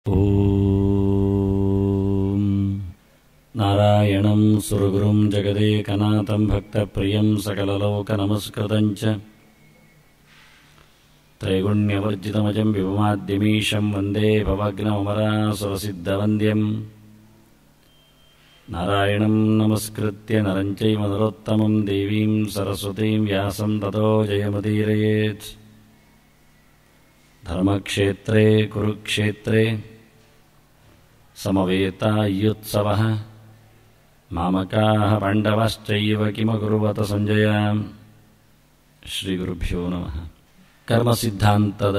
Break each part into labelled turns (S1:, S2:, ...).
S1: ॐ नारायणं सुरगुरुं जगदेकनाथं भक्तप्रियं सकललोकनमस्कृतं च त्रैगुण्यवर्जितमजं विभुमाद्यमीशं वन्दे भवग्नमरासुरसिद्धवन्द्यम् नारायणं नमस्कृत्य नरं चैव नरोत्तमं देवीं सरस्वतीं व्यासं ततो जयमुदीरयेत् धर्मक्षेत्रे कुरुक्षेत्रे समवेतायुत्सवः मामकाः पाण्डवश्चैव किमकुर्वत ಸಂಜಯ ಶ್ರೀ ಗುರುಭ್ಯೋ ನಮಃ ಕರ್ಮಸಿದ್ಧಾಂತದ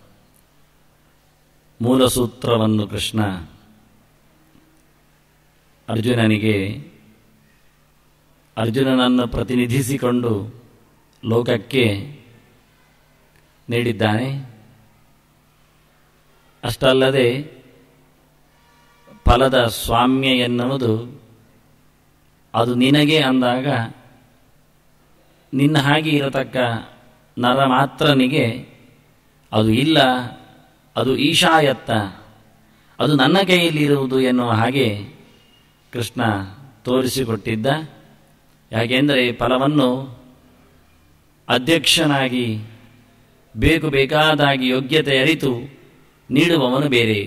S1: ಮೂಲಸೂತ್ರವನ್ನು ಕೃಷ್ಣ ಅರ್ಜುನನಿಗೆ ಅರ್ಜುನನನ್ನು ಪ್ರತಿನಿಧಿಸಿಕೊಂಡು ಲೋಕಕ್ಕೆ ನೀಡಿದ್ದಾನೆ ಅಷ್ಟಲ್ಲದೆ ಫಲದ ಸ್ವಾಮ್ಯ ಎನ್ನುವುದು ಅದು ನಿನಗೆ ಅಂದಾಗ ನಿನ್ನ ಹಾಗೆ ಇರತಕ್ಕ ನರ ಮಾತ್ರನಿಗೆ ಅದು ಇಲ್ಲ ಅದು ಈಶಾಯತ್ತ ಅದು ನನ್ನ ಕೈಯಲ್ಲಿರುವುದು ಎನ್ನುವ ಹಾಗೆ ಕೃಷ್ಣ ತೋರಿಸಿಕೊಟ್ಟಿದ್ದ ಯಾಕೆಂದರೆ ಫಲವನ್ನು ಅಧ್ಯಕ್ಷನಾಗಿ ಬೇಕು ಬೇಕಾದಾಗಿ ಯೋಗ್ಯತೆ ಅರಿತು ನೀಡುವವನು ಬೇರೆ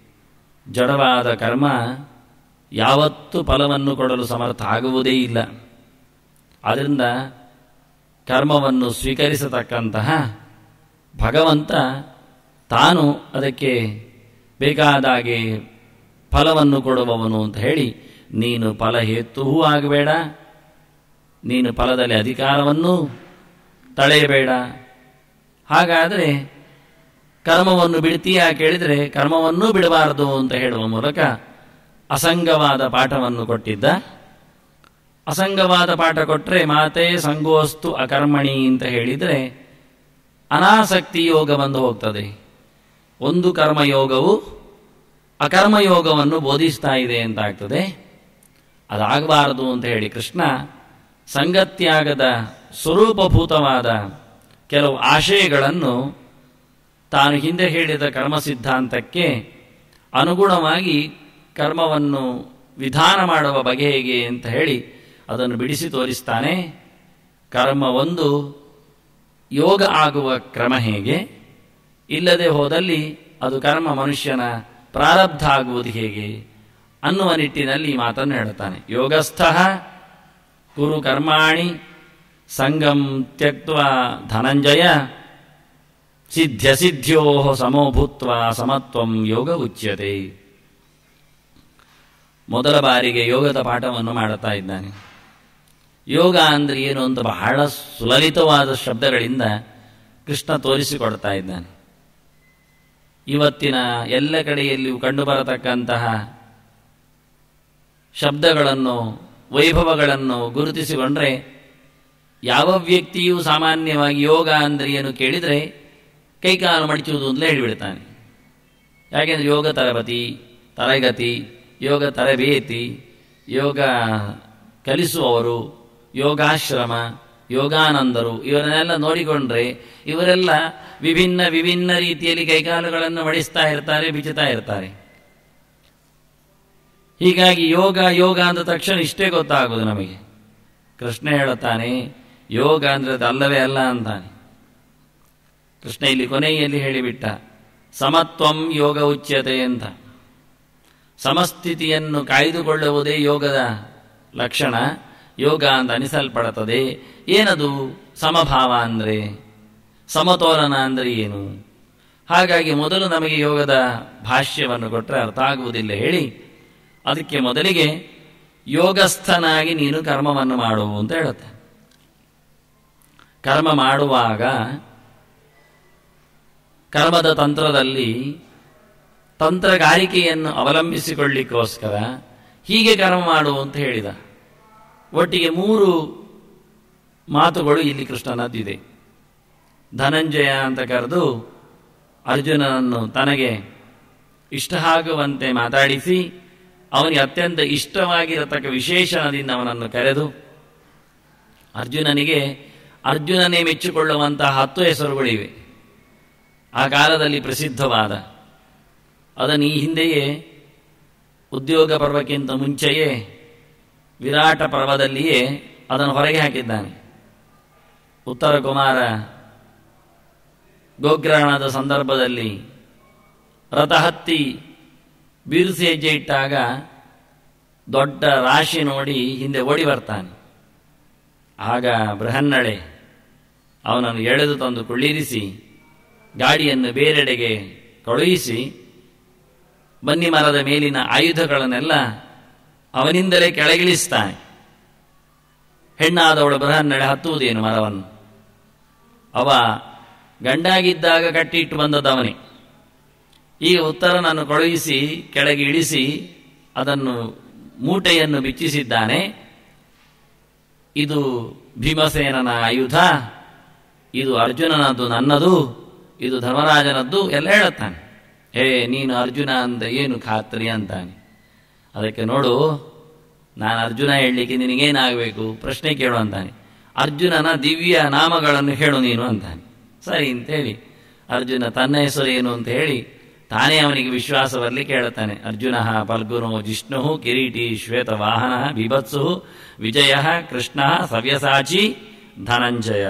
S1: ಜಡವಾದ ಕರ್ಮ ಯಾವತ್ತೂ ಫಲವನ್ನು ಕೊಡಲು ಸಮರ್ಥ ಆಗುವುದೇ ಇಲ್ಲ ಆದ್ದರಿಂದ ಕರ್ಮವನ್ನು ಸ್ವೀಕರಿಸತಕ್ಕಂತಹ ಭಗವಂತ ತಾನು ಅದಕ್ಕೆ ಬೇಕಾದಾಗೆ ಫಲವನ್ನು ಕೊಡುವವನು ಅಂತ ಹೇಳಿ ನೀನು ಫಲ ಹೇತುವೂ ಆಗಬೇಡ ನೀನು ಫಲದಲ್ಲಿ ಅಧಿಕಾರವನ್ನು ತಳೆಯಬೇಡ ಹಾಗಾದರೆ ಕರ್ಮವನ್ನು ಬಿಡ್ತೀಯಾ ಕೇಳಿದರೆ ಕರ್ಮವನ್ನೂ ಬಿಡಬಾರದು ಅಂತ ಹೇಳುವ ಮೂಲಕ ಅಸಂಗವಾದ ಪಾಠವನ್ನು ಕೊಟ್ಟಿದ್ದ ಅಸಂಗವಾದ ಪಾಠ ಕೊಟ್ಟರೆ ಮಾತೇ ಸಂಗೋಸ್ತು ಅಕರ್ಮಣಿ ಅಂತ ಹೇಳಿದರೆ ಅನಾಸಕ್ತಿ ಯೋಗ ಬಂದು ಹೋಗ್ತದೆ ಒಂದು ಕರ್ಮಯೋಗವು ಅಕರ್ಮಯೋಗವನ್ನು ಬೋಧಿಸ್ತಾ ಇದೆ ಅಂತಾಗ್ತದೆ ಅದಾಗಬಾರದು ಅಂತ ಹೇಳಿ ಕೃಷ್ಣ ಸಂಗತ್ಯಾಗದ ಸ್ವರೂಪಭೂತವಾದ ಕೆಲವು ಆಶಯಗಳನ್ನು ತಾನು ಹಿಂದೆ ಹೇಳಿದ ಕರ್ಮ ಸಿದ್ಧಾಂತಕ್ಕೆ ಅನುಗುಣವಾಗಿ ಕರ್ಮವನ್ನು ವಿಧಾನ ಮಾಡುವ ಬಗೆ ಹೇಗೆ ಅಂತ ಹೇಳಿ ಅದನ್ನು ಬಿಡಿಸಿ ತೋರಿಸ್ತಾನೆ ಕರ್ಮ ಒಂದು ಯೋಗ ಆಗುವ ಕ್ರಮ ಹೇಗೆ ಇಲ್ಲದೆ ಹೋದಲ್ಲಿ ಅದು ಕರ್ಮ ಮನುಷ್ಯನ ಪ್ರಾರಬ್ಧ ಆಗುವುದು ಹೇಗೆ ಅನ್ನುವ ನಿಟ್ಟಿನಲ್ಲಿ ಈ ಮಾತನ್ನು ಹೇಳುತ್ತಾನೆ ಯೋಗಸ್ಥ ಕುರು ಕರ್ಮಾಣಿ ಸಂಗಂ ತ್ಯಕ್ತ ಧನಂಜಯ ಸಿದ್ಧ್ಯ ಸಿದ್ಧ್ಯೋ ಸಮೋಭೂತ್ವ ಸಮತ್ವಂ ಯೋಗ ಉಚ್ಯತೆ ಮೊದಲ ಬಾರಿಗೆ ಯೋಗದ ಪಾಠವನ್ನು ಮಾಡುತ್ತಾ ಇದ್ದಾನೆ ಯೋಗ ಅಂದರೆ ಏನು ಅಂತ ಬಹಳ ಸುಲಲಿತವಾದ ಶಬ್ದಗಳಿಂದ ಕೃಷ್ಣ ತೋರಿಸಿಕೊಡ್ತಾ ಇದ್ದಾನೆ ಇವತ್ತಿನ ಎಲ್ಲ ಕಡೆಯಲ್ಲಿಯೂ ಕಂಡುಬರತಕ್ಕಂತಹ ಶಬ್ದಗಳನ್ನು ವೈಭವಗಳನ್ನು ಗುರುತಿಸಿಕೊಂಡ್ರೆ ಯಾವ ವ್ಯಕ್ತಿಯೂ ಸಾಮಾನ್ಯವಾಗಿ ಯೋಗ ಅಂದರೆ ಏನು ಕೇಳಿದರೆ ಕೈಕಾಲು ಮಡಚುವುದು ಅಂತಲೇ ಹೇಳಿಬಿಡ್ತಾನೆ ಯಾಕೆಂದರೆ ಯೋಗ ತರಗತಿ ತರಗತಿ ಯೋಗ ತರಬೇತಿ ಯೋಗ ಕಲಿಸುವವರು ಯೋಗಾಶ್ರಮ ಯೋಗಾನಂದರು ಇವರನ್ನೆಲ್ಲ ನೋಡಿಕೊಂಡ್ರೆ ಇವರೆಲ್ಲ ವಿಭಿನ್ನ ವಿಭಿನ್ನ ರೀತಿಯಲ್ಲಿ ಕೈಕಾಲುಗಳನ್ನು ಮಡಿಸ್ತಾ ಇರ್ತಾರೆ ಬಿಚ್ಚುತ್ತಾ ಇರ್ತಾರೆ ಹೀಗಾಗಿ ಯೋಗ ಯೋಗ ಅಂದ ತಕ್ಷಣ ಇಷ್ಟೇ ಗೊತ್ತಾಗೋದು ನಮಗೆ ಕೃಷ್ಣ ಹೇಳುತ್ತಾನೆ ಯೋಗ ಅಂದರೆ ಅದು ಅಲ್ಲವೇ ಅಲ್ಲ ಅಂತಾನೆ ಕೃಷ್ಣ ಇಲ್ಲಿ ಕೊನೆಯಲ್ಲಿ ಹೇಳಿಬಿಟ್ಟ ಸಮತ್ವಂ ಯೋಗ ಉಚ್ಯತೆ ಅಂತ ಸಮಸ್ಥಿತಿಯನ್ನು ಕಾಯ್ದುಕೊಳ್ಳುವುದೇ ಯೋಗದ ಲಕ್ಷಣ ಯೋಗ ಅಂತ ಅನಿಸಲ್ಪಡುತ್ತದೆ ಏನದು ಸಮಭಾವ ಅಂದರೆ ಸಮತೋಲನ ಅಂದರೆ ಏನು ಹಾಗಾಗಿ ಮೊದಲು ನಮಗೆ ಯೋಗದ ಭಾಷ್ಯವನ್ನು ಕೊಟ್ಟರೆ ಅರ್ಥ ಆಗುವುದಿಲ್ಲ ಹೇಳಿ ಅದಕ್ಕೆ ಮೊದಲಿಗೆ ಯೋಗಸ್ಥನಾಗಿ ನೀನು ಕರ್ಮವನ್ನು ಮಾಡು ಅಂತ ಹೇಳುತ್ತೆ ಕರ್ಮ ಮಾಡುವಾಗ ಕರ್ಮದ ತಂತ್ರದಲ್ಲಿ ತಂತ್ರಗಾರಿಕೆಯನ್ನು ಅವಲಂಬಿಸಿಕೊಳ್ಳಿಕ್ಕೋಸ್ಕರ ಹೀಗೆ ಕರ್ಮ ಮಾಡು ಅಂತ ಹೇಳಿದ ಒಟ್ಟಿಗೆ ಮೂರು ಮಾತುಗಳು ಇಲ್ಲಿ ಕೃಷ್ಣನದ್ದಿದೆ ಧನಂಜಯ ಅಂತ ಕರೆದು ಅರ್ಜುನನನ್ನು ತನಗೆ ಇಷ್ಟ ಆಗುವಂತೆ ಮಾತಾಡಿಸಿ ಅವನಿಗೆ ಅತ್ಯಂತ ಇಷ್ಟವಾಗಿರತಕ್ಕ ವಿಶೇಷಣದಿಂದ ಅವನನ್ನು ಕರೆದು ಅರ್ಜುನನಿಗೆ ಅರ್ಜುನನೇ ಮೆಚ್ಚಿಕೊಳ್ಳುವಂತಹ ಹತ್ತು ಹೆಸರುಗಳಿವೆ ಆ ಕಾಲದಲ್ಲಿ ಪ್ರಸಿದ್ಧವಾದ ಅದನ್ನು ಈ ಹಿಂದೆಯೇ ಉದ್ಯೋಗ ಪರ್ವಕ್ಕಿಂತ ಮುಂಚೆಯೇ ವಿರಾಟ ಪರ್ವದಲ್ಲಿಯೇ ಅದನ್ನು ಹೊರಗೆ ಹಾಕಿದ್ದಾನೆ ಉತ್ತರ ಕುಮಾರ ಗೋಗ್ರಹಣದ ಸಂದರ್ಭದಲ್ಲಿ ರಥ ಹತ್ತಿ ಬಿರುಸಿ ಹೆಜ್ಜೆ ಇಟ್ಟಾಗ ದೊಡ್ಡ ರಾಶಿ ನೋಡಿ ಹಿಂದೆ ಓಡಿ ಬರ್ತಾನೆ ಆಗ ಬೃಹನ್ನಳೆ ಅವನನ್ನು ಎಳೆದು ತಂದು ಕುಳ್ಳಿರಿಸಿ ಗಾಡಿಯನ್ನು ಬೇರೆಡೆಗೆ ಕಳುಹಿಸಿ ಬನ್ನಿ ಮರದ ಮೇಲಿನ ಆಯುಧಗಳನ್ನೆಲ್ಲ ಅವನಿಂದಲೇ ಕೆಳಗಿಳಿಸ್ತಾನೆ ಹೆಣ್ಣಾದವಳು ಬೃಹನ್ನಳೆ ಹತ್ತುವುದೇನು ಮರವನ್ನು ಅವ ಗಂಡಾಗಿದ್ದಾಗ ಕಟ್ಟಿಟ್ಟು ಬಂದದವನೇ ಈಗ ಉತ್ತರನನ್ನು ಕಳುಹಿಸಿ ಕೆಳಗೆ ಇಳಿಸಿ ಅದನ್ನು ಮೂಟೆಯನ್ನು ಬಿಚ್ಚಿಸಿದ್ದಾನೆ ಇದು ಭೀಮಸೇನನ ಆಯುಧ ಇದು ಅರ್ಜುನನದ್ದು ನನ್ನದು ಇದು ಧರ್ಮರಾಜನದ್ದು ಎಲ್ಲ ಹೇಳುತ್ತಾನೆ ಹೇ ನೀನು ಅರ್ಜುನ ಅಂತ ಏನು ಖಾತ್ರಿ ಅಂತಾನೆ ಅದಕ್ಕೆ ನೋಡು ನಾನು ಅರ್ಜುನ ಹೇಳಲಿಕ್ಕೆ ನಿನಗೇನಾಗಬೇಕು ಪ್ರಶ್ನೆ ಕೇಳು ಅಂತಾನೆ ಅರ್ಜುನನ ದಿವ್ಯ ನಾಮಗಳನ್ನು ಹೇಳು ನೀನು ಅಂತಾನೆ ಸರಿ ಅಂತೇಳಿ ಅರ್ಜುನ ತನ್ನ ಹೆಸರು ಏನು ಅಂತ ಹೇಳಿ ತಾನೇ ಅವನಿಗೆ ವಿಶ್ವಾಸ ಬರಲಿಕ್ಕೆ ಹೇಳುತ್ತಾನೆ ಅರ್ಜುನ ಫಲ್ಗುನೋ ಜಿಷ್ಣು ಕಿರೀಟಿ ಶ್ವೇತವಾಹನ ಬಿಭತ್ಸು ವಿಜಯ ಕೃಷ್ಣ ಸವ್ಯಸಾಚಿ ಧನಂಜಯ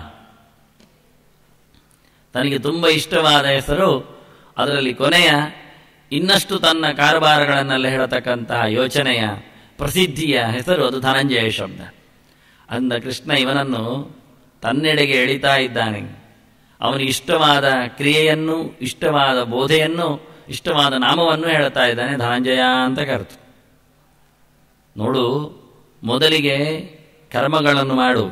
S1: ತನಗೆ ತುಂಬ ಇಷ್ಟವಾದ ಹೆಸರು ಅದರಲ್ಲಿ ಕೊನೆಯ ಇನ್ನಷ್ಟು ತನ್ನ ಕಾರಬಾರಗಳನ್ನೆಲ್ಲ ಹೇಳತಕ್ಕಂತಹ ಯೋಚನೆಯ ಪ್ರಸಿದ್ಧಿಯ ಹೆಸರು ಅದು ಧನಂಜಯ ಶಬ್ದ ಅಂದ ಕೃಷ್ಣ ಇವನನ್ನು ತನ್ನೆಡೆಗೆ ಎಳಿತಾ ಇದ್ದಾನೆ ಅವನಿಗೆ ಇಷ್ಟವಾದ ಕ್ರಿಯೆಯನ್ನು ಇಷ್ಟವಾದ ಬೋಧೆಯನ್ನು ಇಷ್ಟವಾದ ನಾಮವನ್ನು ಹೇಳ್ತಾ ಇದ್ದಾನೆ ಧನಂಜಯ ಅಂತ ಕರೆತು ನೋಡು ಮೊದಲಿಗೆ ಕರ್ಮಗಳನ್ನು ಮಾಡು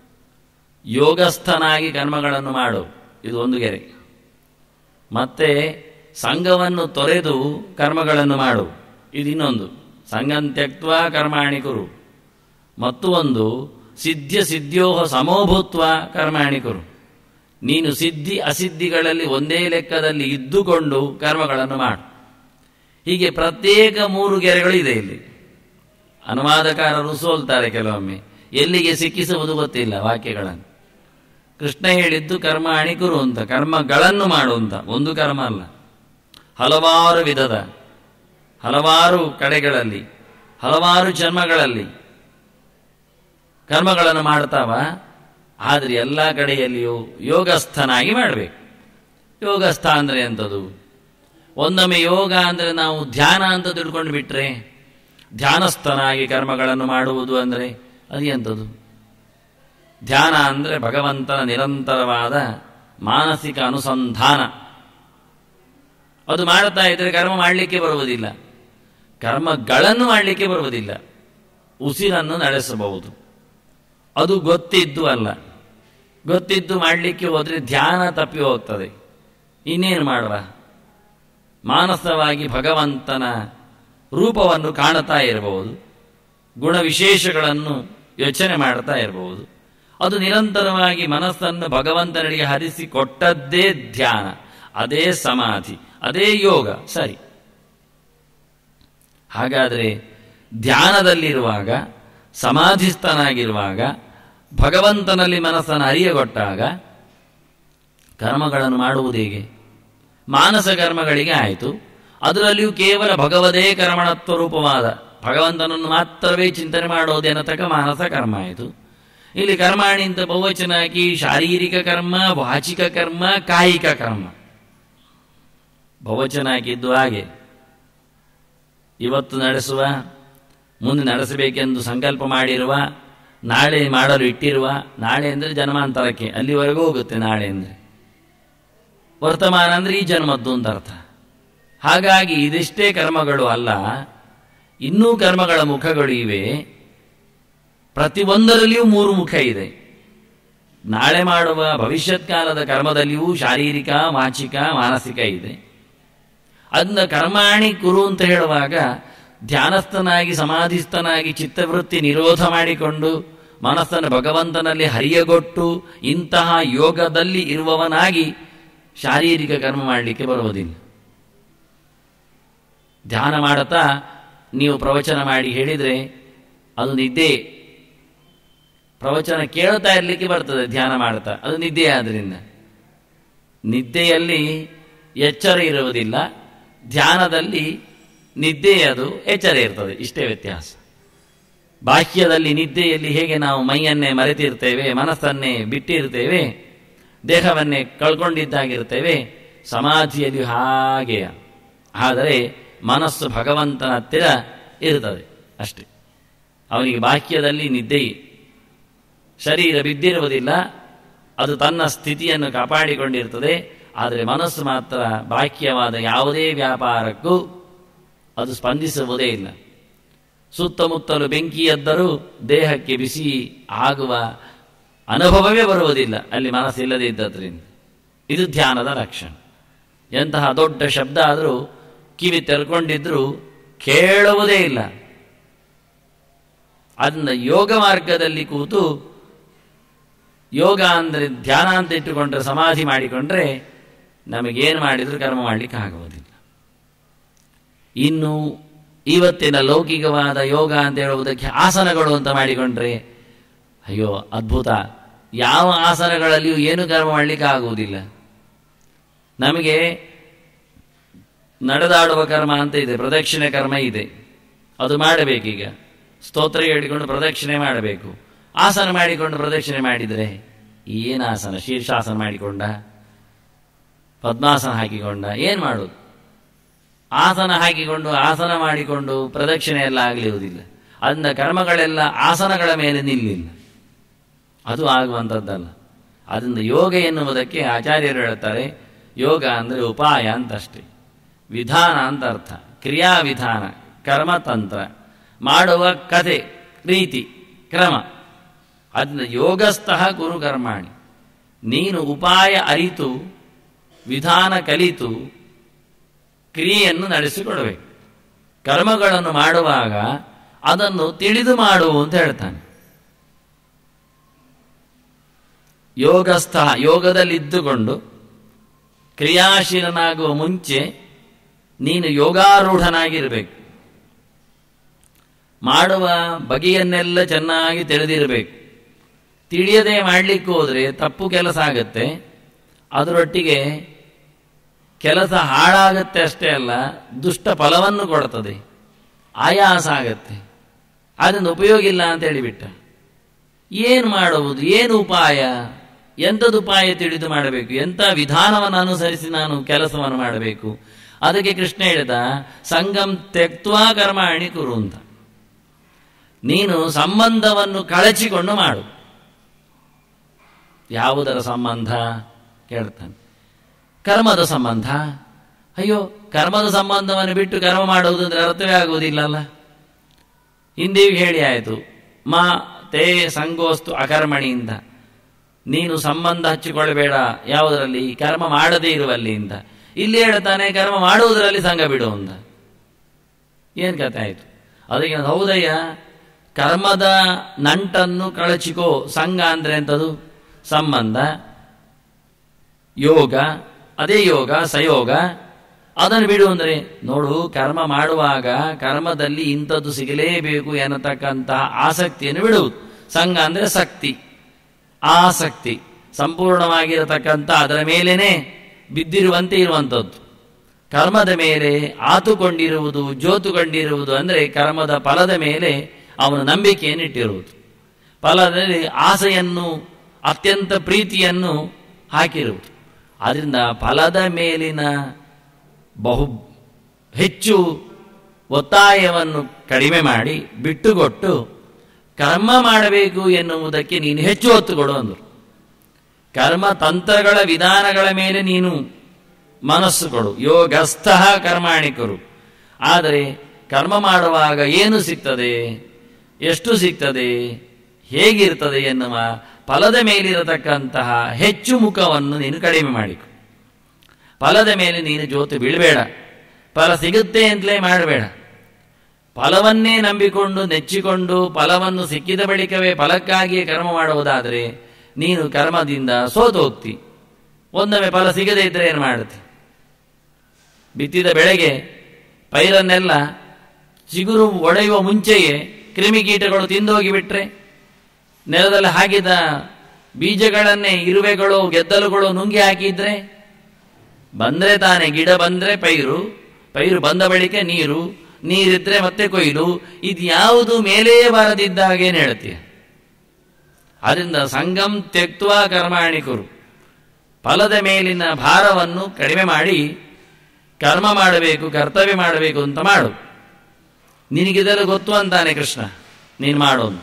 S1: ಯೋಗಸ್ಥನಾಗಿ ಕರ್ಮಗಳನ್ನು ಮಾಡು ಇದು ಒಂದು ಗೆರೆ ಮತ್ತೆ ಸಂಘವನ್ನು ತೊರೆದು ಕರ್ಮಗಳನ್ನು ಮಾಡು ಇದು ಇನ್ನೊಂದು ಸಂಗಂತ್ಯಕ್ವ ಕರ್ಮಾಣಿ ಕುರು ಮತ್ತು ಒಂದು ಸಿದ್ಧ ಸಿದ್ಧೋಹ ಸಮೋಭೂತ್ವ ಕರ್ಮಾಣಿ ಕುರು ನೀನು ಸಿದ್ಧಿ ಅಸಿದ್ಧಿಗಳಲ್ಲಿ ಒಂದೇ ಲೆಕ್ಕದಲ್ಲಿ ಇದ್ದುಕೊಂಡು ಕರ್ಮಗಳನ್ನು ಮಾಡು ಹೀಗೆ ಪ್ರತ್ಯೇಕ ಮೂರು ಗೆರೆಗಳು ಇದೆ ಇಲ್ಲಿ ಅನುವಾದಕಾರರು ಸೋಲ್ತಾರೆ ಕೆಲವೊಮ್ಮೆ ಎಲ್ಲಿಗೆ ಸಿಕ್ಕಿಸುವುದು ಗೊತ್ತಿಲ್ಲ ವಾಕ್ಯಗಳನ್ನು ಕೃಷ್ಣ ಹೇಳಿದ್ದು ಕರ್ಮ ಅಣಿಕುರು ಅಂತ ಕರ್ಮಗಳನ್ನು ಮಾಡು ಅಂತ ಒಂದು ಕರ್ಮ ಅಲ್ಲ ಹಲವಾರು ವಿಧದ ಹಲವಾರು ಕಡೆಗಳಲ್ಲಿ ಹಲವಾರು ಜನ್ಮಗಳಲ್ಲಿ ಕರ್ಮಗಳನ್ನು ಮಾಡ್ತಾವ ಆದರೆ ಎಲ್ಲ ಕಡೆಯಲ್ಲಿಯೂ ಯೋಗಸ್ಥನಾಗಿ ಮಾಡಬೇಕು ಯೋಗಸ್ಥ ಅಂದರೆ ಎಂಥದ್ದು ಒಂದೊಮ್ಮೆ ಯೋಗ ಅಂದರೆ ನಾವು ಧ್ಯಾನ ಅಂತ ತಿಳ್ಕೊಂಡು ಬಿಟ್ರೆ ಧ್ಯಾನಸ್ಥನಾಗಿ ಕರ್ಮಗಳನ್ನು ಮಾಡುವುದು ಅಂದರೆ ಅದು ಎಂಥದ್ದು ಧ್ಯಾನ ಅಂದರೆ ಭಗವಂತನ ನಿರಂತರವಾದ ಮಾನಸಿಕ ಅನುಸಂಧಾನ ಅದು ಮಾಡುತ್ತಾ ಇದ್ದರೆ ಕರ್ಮ ಮಾಡಲಿಕ್ಕೆ ಬರುವುದಿಲ್ಲ ಕರ್ಮಗಳನ್ನು ಮಾಡಲಿಕ್ಕೆ ಬರುವುದಿಲ್ಲ ಉಸಿರನ್ನು ನಡೆಸಬಹುದು ಅದು ಗೊತ್ತಿದ್ದು ಅಲ್ಲ ಗೊತ್ತಿದ್ದು ಮಾಡಲಿಕ್ಕೆ ಹೋದರೆ ಧ್ಯಾನ ತಪ್ಪಿ ಹೋಗ್ತದೆ ಇನ್ನೇನು ಮಾಡುವ ಮಾನಸವಾಗಿ ಭಗವಂತನ ರೂಪವನ್ನು ಕಾಣುತ್ತಾ ಇರಬಹುದು ಗುಣ ವಿಶೇಷಗಳನ್ನು ಯೋಚನೆ ಮಾಡ್ತಾ ಇರಬಹುದು ಅದು ನಿರಂತರವಾಗಿ ಮನಸ್ಸನ್ನು ಭಗವಂತನಿಗೆ ಹರಿಸಿಕೊಟ್ಟದ್ದೇ ಧ್ಯಾನ ಅದೇ ಸಮಾಧಿ ಅದೇ ಯೋಗ ಸರಿ ಹಾಗಾದರೆ ಧ್ಯಾನದಲ್ಲಿರುವಾಗ ಸಮಾಧಿಸ್ಥನಾಗಿರುವಾಗ ಭಗವಂತನಲ್ಲಿ ಮನಸ್ಸನ್ನು ಅರಿಯಗೊಟ್ಟಾಗ ಕರ್ಮಗಳನ್ನು ಮಾಡುವುದು ಹೇಗೆ ಮಾನಸ ಕರ್ಮಗಳಿಗೆ ಆಯಿತು ಅದರಲ್ಲಿಯೂ ಕೇವಲ ಭಗವದೇ ಕರ್ಮಣತ್ವ ರೂಪವಾದ ಭಗವಂತನನ್ನು ಮಾತ್ರವೇ ಚಿಂತನೆ ಮಾಡೋದೆನ್ನತಕ್ಕ ಮಾನಸ ಕರ್ಮ ಆಯಿತು ಇಲ್ಲಿ ಕರ್ಮಾಣಿ ಅಂತ ಬಹುವಚನ ಹಾಕಿ ಶಾರೀರಿಕ ಕರ್ಮ ವಾಚಿಕ ಕರ್ಮ ಕಾಯಿಕ ಕರ್ಮ ಬಹುವಚನ ಹಾಕಿದ್ದು ಹಾಗೆ ಇವತ್ತು ನಡೆಸುವ ಮುಂದೆ ನಡೆಸಬೇಕೆಂದು ಸಂಕಲ್ಪ ಮಾಡಿರುವ ನಾಳೆ ಮಾಡಲು ಇಟ್ಟಿರುವ ನಾಳೆ ಅಂದರೆ ಜನ್ಮಾಂತರಕ್ಕೆ ಅಲ್ಲಿವರೆಗೂ ಹೋಗುತ್ತೆ ನಾಳೆ ಅಂದರೆ ವರ್ತಮಾನ ಅಂದರೆ ಈ ಜನ್ಮದ್ದು ಅಂತ ಅರ್ಥ ಹಾಗಾಗಿ ಇದಿಷ್ಟೇ ಕರ್ಮಗಳು ಅಲ್ಲ ಇನ್ನೂ ಕರ್ಮಗಳ ಮುಖಗಳು ಇವೆ ಪ್ರತಿಯೊಂದರಲ್ಲಿಯೂ ಮೂರು ಮುಖ ಇದೆ ನಾಳೆ ಮಾಡುವ ಭವಿಷ್ಯತ್ ಕಾಲದ ಕರ್ಮದಲ್ಲಿಯೂ ಶಾರೀರಿಕ ವಾಚಿಕ ಮಾನಸಿಕ ಇದೆ ಅದನ್ನ ಕರ್ಮಾಣಿ ಕುರು ಅಂತ ಹೇಳುವಾಗ ಧ್ಯಾನಸ್ಥನಾಗಿ ಸಮಾಧಿಸ್ಥನಾಗಿ ಚಿತ್ತವೃತ್ತಿ ನಿರೋಧ ಮಾಡಿಕೊಂಡು ಮನಸ್ಸನ್ನು ಭಗವಂತನಲ್ಲಿ ಹರಿಯಗೊಟ್ಟು ಇಂತಹ ಯೋಗದಲ್ಲಿ ಇರುವವನಾಗಿ ಶಾರೀರಿಕ ಕರ್ಮ ಮಾಡಲಿಕ್ಕೆ ಬರುವುದಿಲ್ಲ ಧ್ಯಾನ ಮಾಡುತ್ತಾ ನೀವು ಪ್ರವಚನ ಮಾಡಿ ಹೇಳಿದರೆ ಅದು ನಿದ್ದೆ ಪ್ರವಚನ ಕೇಳ್ತಾ ಇರಲಿಕ್ಕೆ ಬರ್ತದೆ ಧ್ಯಾನ ಮಾಡ್ತಾ ಅದು ನಿದ್ದೆ ಆದ್ರಿಂದ ನಿದ್ದೆಯಲ್ಲಿ ಎಚ್ಚರ ಇರುವುದಿಲ್ಲ ಧ್ಯಾನದಲ್ಲಿ ನಿದ್ದೆ ಅದು ಎಚ್ಚರ ಇರ್ತದೆ ಇಷ್ಟೇ ವ್ಯತ್ಯಾಸ ಬಾಹ್ಯದಲ್ಲಿ ನಿದ್ದೆಯಲ್ಲಿ ಹೇಗೆ ನಾವು ಮೈಯನ್ನೇ ಮರೆತಿರ್ತೇವೆ ಮನಸ್ಸನ್ನೇ ಬಿಟ್ಟಿರ್ತೇವೆ ದೇಹವನ್ನೇ ಕಳ್ಕೊಂಡಿದ್ದಾಗಿರ್ತೇವೆ ಸಮಾಧಿಯಲ್ಲಿ ಹಾಗೆಯ ಆದರೆ ಮನಸ್ಸು ಭಗವಂತನ ಹತ್ತಿರ ಇರ್ತದೆ ಅಷ್ಟೇ ಅವನಿಗೆ ಬಾಹ್ಯದಲ್ಲಿ ನಿದ್ದೆಯೇ ಶರೀರ ಬಿದ್ದಿರುವುದಿಲ್ಲ ಅದು ತನ್ನ ಸ್ಥಿತಿಯನ್ನು ಕಾಪಾಡಿಕೊಂಡಿರ್ತದೆ ಆದರೆ ಮನಸ್ಸು ಮಾತ್ರ ಬಾಹ್ಯವಾದ ಯಾವುದೇ ವ್ಯಾಪಾರಕ್ಕೂ ಅದು ಸ್ಪಂದಿಸುವುದೇ ಇಲ್ಲ ಸುತ್ತಮುತ್ತಲು ಬೆಂಕಿ ಎದ್ದರೂ ದೇಹಕ್ಕೆ ಬಿಸಿ ಆಗುವ ಅನುಭವವೇ ಬರುವುದಿಲ್ಲ ಅಲ್ಲಿ ಮನಸ್ಸಿಲ್ಲದೆ ಇದ್ದದ್ರಿಂದ ಇದು ಧ್ಯಾನದ ಲಕ್ಷಣ ಎಂತಹ ದೊಡ್ಡ ಶಬ್ದ ಆದರೂ ಕಿವಿ ತೆರ್ಕೊಂಡಿದ್ರೂ ಕೇಳುವುದೇ ಇಲ್ಲ ಅದನ್ನ ಯೋಗ ಮಾರ್ಗದಲ್ಲಿ ಕೂತು ಯೋಗ ಅಂದರೆ ಧ್ಯಾನ ಅಂತ ಇಟ್ಟುಕೊಂಡ್ರೆ ಸಮಾಧಿ ಮಾಡಿಕೊಂಡ್ರೆ ನಮಗೇನು ಮಾಡಿದರೂ ಕರ್ಮ ಮಾಡಲಿಕ್ಕೆ ಆಗುವುದಿಲ್ಲ ಇನ್ನು ಇವತ್ತಿನ ಲೌಕಿಕವಾದ ಯೋಗ ಅಂತ ಹೇಳುವುದಕ್ಕೆ ಆಸನಗಳು ಅಂತ ಮಾಡಿಕೊಂಡ್ರೆ ಅಯ್ಯೋ ಅದ್ಭುತ ಯಾವ ಆಸನಗಳಲ್ಲಿಯೂ ಏನು ಕರ್ಮ ಮಾಡಲಿಕ್ಕೆ ಆಗುವುದಿಲ್ಲ ನಮಗೆ ನಡೆದಾಡುವ ಕರ್ಮ ಅಂತ ಇದೆ ಪ್ರದಕ್ಷಿಣೆ ಕರ್ಮ ಇದೆ ಅದು ಮಾಡಬೇಕೀಗ ಸ್ತೋತ್ರ ಹೇಳಿಕೊಂಡು ಪ್ರದಕ್ಷಿಣೆ ಮಾಡಬೇಕು ಆಸನ ಮಾಡಿಕೊಂಡು ಪ್ರದಕ್ಷಿಣೆ ಮಾಡಿದರೆ ಏನು ಆಸನ ಶೀರ್ಷಾಸನ ಮಾಡಿಕೊಂಡ ಪದ್ಮಾಸನ ಹಾಕಿಕೊಂಡ ಏನು ಮಾಡೋದು ಆಸನ ಹಾಕಿಕೊಂಡು ಆಸನ ಮಾಡಿಕೊಂಡು ಪ್ರದಕ್ಷಿಣೆ ಎಲ್ಲ ಆಗಲಿರುವುದಿಲ್ಲ ಅದನ್ನ ಕರ್ಮಗಳೆಲ್ಲ ಆಸನಗಳ ಮೇಲೆ ನಿಲ್ಲಿಲ್ಲ ಅದು ಆಗುವಂಥದ್ದಲ್ಲ ಅದರಿಂದ ಯೋಗ ಎನ್ನುವುದಕ್ಕೆ ಆಚಾರ್ಯರು ಹೇಳ್ತಾರೆ ಯೋಗ ಅಂದರೆ ಉಪಾಯ ಅಂತಷ್ಟೇ ವಿಧಾನ ಅಂತ ಅರ್ಥ ಕ್ರಿಯಾ ವಿಧಾನ ಕರ್ಮತಂತ್ರ ಮಾಡುವ ಕಥೆ ರೀತಿ ಕ್ರಮ ಅದನ್ನ ಯೋಗಸ್ಥಃ ಕುರು ಕರ್ಮಾಣಿ ನೀನು ಉಪಾಯ ಅರಿತು ವಿಧಾನ ಕಲಿತು ಕ್ರಿಯೆಯನ್ನು ನಡೆಸಿಕೊಡಬೇಕು ಕರ್ಮಗಳನ್ನು ಮಾಡುವಾಗ ಅದನ್ನು ತಿಳಿದು ಮಾಡು ಅಂತ ಹೇಳ್ತಾನೆ ಯೋಗಸ್ಥ ಯೋಗದಲ್ಲಿದ್ದುಕೊಂಡು ಕ್ರಿಯಾಶೀಲನಾಗುವ ಮುಂಚೆ ನೀನು ಯೋಗಾರೂಢನಾಗಿರಬೇಕು ಮಾಡುವ ಬಗೆಯನ್ನೆಲ್ಲ ಚೆನ್ನಾಗಿ ತಿಳಿದಿರಬೇಕು ತಿಳಿಯದೆ ಮಾಡಲಿಕ್ಕೆ ಹೋದರೆ ತಪ್ಪು ಕೆಲಸ ಆಗತ್ತೆ ಅದರೊಟ್ಟಿಗೆ ಕೆಲಸ ಹಾಳಾಗತ್ತೆ ಅಷ್ಟೇ ಅಲ್ಲ ದುಷ್ಟ ಫಲವನ್ನು ಕೊಡ್ತದೆ ಆಯಾಸ ಆಗತ್ತೆ ಅದರಿಂದ ಉಪಯೋಗ ಇಲ್ಲ ಅಂತ ಹೇಳಿಬಿಟ್ಟ ಏನು ಮಾಡುವುದು ಏನು ಉಪಾಯ ಎಂಥದ್ದು ಉಪಾಯ ತಿಳಿದು ಮಾಡಬೇಕು ಎಂಥ ವಿಧಾನವನ್ನು ಅನುಸರಿಸಿ ನಾನು ಕೆಲಸವನ್ನು ಮಾಡಬೇಕು ಅದಕ್ಕೆ ಕೃಷ್ಣ ಹೇಳಿದ ಸಂಗಂ ತೆಕ್ವಾ ಕರ್ಮಾಣಿ ಕುರು ಅಂತ ನೀನು ಸಂಬಂಧವನ್ನು ಕಳಚಿಕೊಂಡು ಮಾಡು ಯಾವುದರ ಸಂಬಂಧ ಕೇಳ್ತಾನೆ ಕರ್ಮದ ಸಂಬಂಧ ಅಯ್ಯೋ ಕರ್ಮದ ಸಂಬಂಧವನ್ನು ಬಿಟ್ಟು ಕರ್ಮ ಮಾಡುವುದು ಅಂದ್ರೆ ಅರ್ಥವೇ ಆಗುವುದಿಲ್ಲಲ್ಲ ಹಿಂದೆಯೂ ಹೇಳಿ ಆಯಿತು ಮಾ ತೇ ಸಂಗೋಸ್ತು ಅಕರ್ಮಣಿಯಿಂದ ನೀನು ಸಂಬಂಧ ಹಚ್ಚಿಕೊಳ್ಳಬೇಡ ಯಾವುದರಲ್ಲಿ ಕರ್ಮ ಮಾಡದೇ ಇರುವಲ್ಲಿ ಅಂತ ಇಲ್ಲಿ ಹೇಳ್ತಾನೆ ಕರ್ಮ ಮಾಡುವುದರಲ್ಲಿ ಸಂಘ ಬಿಡು ಅಂತ ಏನು ಕತೆ ಆಯಿತು ಅದಕ್ಕೆ ಹೌದಯ್ಯ ಕರ್ಮದ ನಂಟನ್ನು ಕಳಚಿಕೋ ಸಂಘ ಅಂದ್ರೆ ಎಂಥದ್ದು ಸಂಬಂಧ ಯೋಗ ಅದೇ ಯೋಗ ಸಯೋಗ ಅದನ್ನು ಬಿಡು ಅಂದರೆ ನೋಡು ಕರ್ಮ ಮಾಡುವಾಗ ಕರ್ಮದಲ್ಲಿ ಇಂಥದ್ದು ಸಿಗಲೇಬೇಕು ಎನ್ನತಕ್ಕಂತಹ ಆಸಕ್ತಿಯನ್ನು ಬಿಡುವುದು ಸಂಘ ಅಂದರೆ ಶಕ್ತಿ ಆಸಕ್ತಿ ಸಂಪೂರ್ಣವಾಗಿರತಕ್ಕಂಥ ಅದರ ಮೇಲೇನೆ ಬಿದ್ದಿರುವಂತೆ ಇರುವಂಥದ್ದು ಕರ್ಮದ ಮೇಲೆ ಆತುಕೊಂಡಿರುವುದು ಜೋತುಕೊಂಡಿರುವುದು ಅಂದರೆ ಕರ್ಮದ ಫಲದ ಮೇಲೆ ಅವನ ನಂಬಿಕೆಯನ್ನು ಇಟ್ಟಿರುವುದು ಫಲದಲ್ಲಿ ಆಸೆಯನ್ನು ಅತ್ಯಂತ ಪ್ರೀತಿಯನ್ನು ಹಾಕಿರುವುದು ಆದ್ದರಿಂದ ಫಲದ ಮೇಲಿನ ಬಹು ಹೆಚ್ಚು ಒತ್ತಾಯವನ್ನು ಕಡಿಮೆ ಮಾಡಿ ಬಿಟ್ಟುಕೊಟ್ಟು ಕರ್ಮ ಮಾಡಬೇಕು ಎನ್ನುವುದಕ್ಕೆ ನೀನು ಹೆಚ್ಚು ಒತ್ತು ಕೊಡು ಅಂದರು ಕರ್ಮ ತಂತ್ರಗಳ ವಿಧಾನಗಳ ಮೇಲೆ ನೀನು ಮನಸ್ಸು ಕೊಡು ಯೋಗಸ್ಥ ಕರ್ಮಾಣಿಕರು ಆದರೆ ಕರ್ಮ ಮಾಡುವಾಗ ಏನು ಸಿಗ್ತದೆ ಎಷ್ಟು ಸಿಗ್ತದೆ ಹೇಗಿರ್ತದೆ ಎನ್ನುವ ಫಲದ ಮೇಲಿರತಕ್ಕಂತಹ ಹೆಚ್ಚು ಮುಖವನ್ನು ನೀನು ಕಡಿಮೆ ಮಾಡಿಕೊ ಫಲದ ಮೇಲೆ ನೀನು ಜೋತು ಬೀಳಬೇಡ ಫಲ ಸಿಗುತ್ತೆ ಅಂತಲೇ ಮಾಡಬೇಡ ಫಲವನ್ನೇ ನಂಬಿಕೊಂಡು ನೆಚ್ಚಿಕೊಂಡು ಫಲವನ್ನು ಸಿಕ್ಕಿದ ಬಳಿಕವೇ ಫಲಕ್ಕಾಗಿಯೇ ಕರ್ಮ ಮಾಡುವುದಾದರೆ ನೀನು ಕರ್ಮದಿಂದ ಸೋತು ಹೋಗ್ತಿ ಒಂದೊಮ್ಮೆ ಫಲ ಸಿಗದೇ ಇದ್ರೆ ಏನು ಮಾಡುತ್ತೆ ಬಿತ್ತಿದ ಬೆಳೆಗೆ ಪೈರನ್ನೆಲ್ಲ ಚಿಗುರು ಒಡೆಯುವ ಮುಂಚೆಯೇ ಕ್ರಿಮಿಕೀಟಗಳು ತಿಂದೋಗಿ ಬಿಟ್ರೆ ನೆಲದಲ್ಲಿ ಹಾಕಿದ ಬೀಜಗಳನ್ನೇ ಇರುವೆಗಳು ಗೆದ್ದಲುಗಳು ನುಂಗಿ ಹಾಕಿದ್ರೆ ಬಂದ್ರೆ ತಾನೆ ಗಿಡ ಬಂದ್ರೆ ಪೈರು ಪೈರು ಬಂದ ಬಳಿಕ ನೀರು ನೀರಿದ್ರೆ ಮತ್ತೆ ಕೊಯ್ಲು ಇದು ಯಾವುದು ಮೇಲೇ ಬಾರದಿದ್ದಾಗ ಏನು ಹೇಳ್ತೀಯ ಅದರಿಂದ ಸಂಗಮ್ ತ್ಯಕ್ತ್ವ ಕರ್ಮಾಣಿ ಕುರು ಫಲದ ಮೇಲಿನ ಭಾರವನ್ನು ಕಡಿಮೆ ಮಾಡಿ ಕರ್ಮ ಮಾಡಬೇಕು ಕರ್ತವ್ಯ ಮಾಡಬೇಕು ಅಂತ ಮಾಡು ನಿನಗಿದೆಲ್ಲ ಗೊತ್ತು ಅಂತಾನೆ ಕೃಷ್ಣ ನೀನು ಮಾಡು ಅಂತ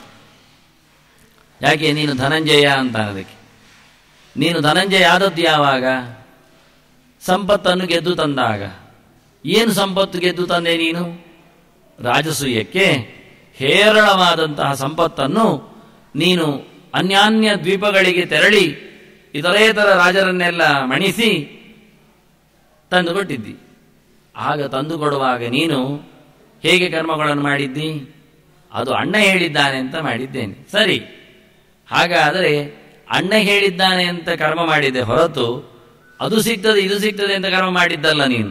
S1: ಯಾಕೆ ನೀನು ಧನಂಜಯ ಅಂತಾನೆ ಅದಕ್ಕೆ ನೀನು ಧನಂಜಯ ಆದದ್ದು ಯಾವಾಗ ಸಂಪತ್ತನ್ನು ಗೆದ್ದು ತಂದಾಗ ಏನು ಸಂಪತ್ತು ಗೆದ್ದು ತಂದೆ ನೀನು ರಾಜಸೂಯಕ್ಕೆ ಹೇರಳವಾದಂತಹ ಸಂಪತ್ತನ್ನು ನೀನು ಅನ್ಯಾನ್ಯ ದ್ವೀಪಗಳಿಗೆ ತೆರಳಿ ಇತರೇತರ ರಾಜರನ್ನೆಲ್ಲ ಮಣಿಸಿ ತಂದು ಕೊಟ್ಟಿದ್ದಿ ಆಗ ತಂದು ಕೊಡುವಾಗ ನೀನು ಹೇಗೆ ಕರ್ಮಗಳನ್ನು ಮಾಡಿದ್ದಿ ಅದು ಅಣ್ಣ ಹೇಳಿದ್ದಾನೆ ಅಂತ ಮಾಡಿದ್ದೇನೆ ಸರಿ ಹಾಗಾದರೆ ಅಣ್ಣ ಹೇಳಿದ್ದಾನೆ ಅಂತ ಕರ್ಮ ಮಾಡಿದ್ದೆ ಹೊರತು ಅದು ಸಿಗ್ತದೆ ಇದು ಸಿಗ್ತದೆ ಅಂತ ಕರ್ಮ ಮಾಡಿದ್ದಲ್ಲ ನೀನು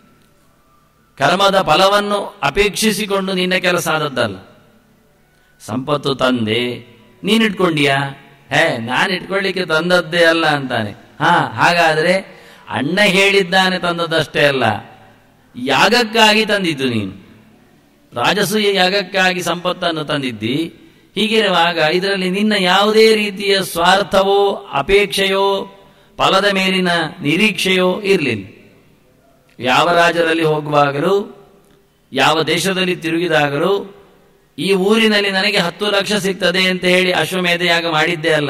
S1: ಕರ್ಮದ ಫಲವನ್ನು ಅಪೇಕ್ಷಿಸಿಕೊಂಡು ನಿನ್ನ ಕೆಲಸ ಆದದ್ದಲ್ಲ ಸಂಪತ್ತು ತಂದೆ ನೀನು ಇಟ್ಕೊಂಡಿಯಾ ಹೇ ನಾನು ಇಟ್ಕೊಳ್ಳಿಕ್ಕೆ ತಂದದ್ದೇ ಅಲ್ಲ ಅಂತಾನೆ ಹಾ ಹಾಗಾದ್ರೆ ಅಣ್ಣ ಹೇಳಿದ್ದಾನೆ ತಂದದ್ದಷ್ಟೇ ಅಲ್ಲ ಯಾಗಕ್ಕಾಗಿ ತಂದಿದ್ದು ನೀನು ರಾಜಸೂಯ ಯಾಗಕ್ಕಾಗಿ ಸಂಪತ್ತನ್ನು ತಂದಿದ್ದಿ ಹೀಗಿರುವಾಗ ಇದರಲ್ಲಿ ನಿನ್ನ ಯಾವುದೇ ರೀತಿಯ ಸ್ವಾರ್ಥವೋ ಅಪೇಕ್ಷೆಯೋ ಫಲದ ಮೇಲಿನ ನಿರೀಕ್ಷೆಯೋ ಇರಲಿಲ್ಲ ಯಾವ ರಾಜರಲ್ಲಿ ಹೋಗುವಾಗಲೂ ಯಾವ ದೇಶದಲ್ಲಿ ತಿರುಗಿದಾಗಲೂ ಈ ಊರಿನಲ್ಲಿ ನನಗೆ ಹತ್ತು ಲಕ್ಷ ಸಿಗ್ತದೆ ಅಂತ ಹೇಳಿ ಅಶ್ವಮೇಧ ಯಾಗ ಮಾಡಿದ್ದೇ ಅಲ್ಲ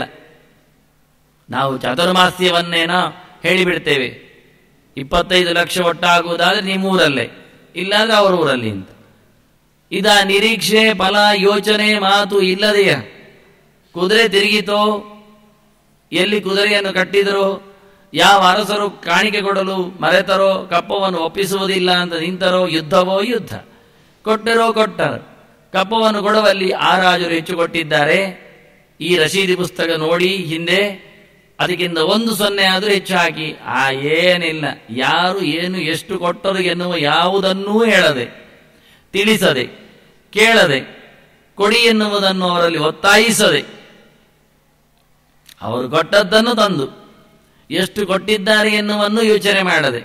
S1: ನಾವು ಚತುರ್ಮಾಸ್ಯವನ್ನೇನೋ ಹೇಳಿಬಿಡ್ತೇವೆ ಇಪ್ಪತ್ತೈದು ಲಕ್ಷ ಒಟ್ಟಾಗುವುದಾದ್ರೆ ನಿಮ್ಮ ಊರಲ್ಲೇ ಇಲ್ಲಾಂದ್ರೆ ಅವ್ರ ಊರಲ್ಲಿ ಅಂತ ಇದ ನಿರೀಕ್ಷೆ ಫಲ ಯೋಚನೆ ಮಾತು ಇಲ್ಲದೆಯ ಕುದುರೆ ತಿರುಗಿತೋ ಎಲ್ಲಿ ಕುದುರೆಯನ್ನು ಕಟ್ಟಿದರೋ ಯಾವ ಅರಸರು ಕಾಣಿಕೆ ಕೊಡಲು ಮರೆತರೋ ಕಪ್ಪವನ್ನು ಒಪ್ಪಿಸುವುದಿಲ್ಲ ಅಂತ ನಿಂತರೋ ಯುದ್ಧವೋ ಯುದ್ಧ ಕೊಟ್ಟರೋ ಕೊಟ್ಟರು ಕಪ್ಪವನ್ನು ಕೊಡುವಲ್ಲಿ ಆ ರಾಜರು ಹೆಚ್ಚು ಕೊಟ್ಟಿದ್ದಾರೆ ಈ ರಶೀದಿ ಪುಸ್ತಕ ನೋಡಿ ಹಿಂದೆ ಅದಕ್ಕಿಂತ ಒಂದು ಸೊನ್ನೆ ಆದರೂ ಹೆಚ್ಚು ಹಾಕಿ ಆ ಏನಿಲ್ಲ ಯಾರು ಏನು ಎಷ್ಟು ಕೊಟ್ಟರು ಎನ್ನುವ ಯಾವುದನ್ನೂ ಹೇಳದೆ ತಿಳಿಸದೆ ಕೇಳದೆ ಕೊಡಿ ಎನ್ನುವುದನ್ನು ಅವರಲ್ಲಿ ಒತ್ತಾಯಿಸದೆ ಅವರು ಕೊಟ್ಟದ್ದನ್ನು ತಂದು ಎಷ್ಟು ಕೊಟ್ಟಿದ್ದಾರೆ ಎನ್ನುವನ್ನು ಯೋಚನೆ ಮಾಡದೆ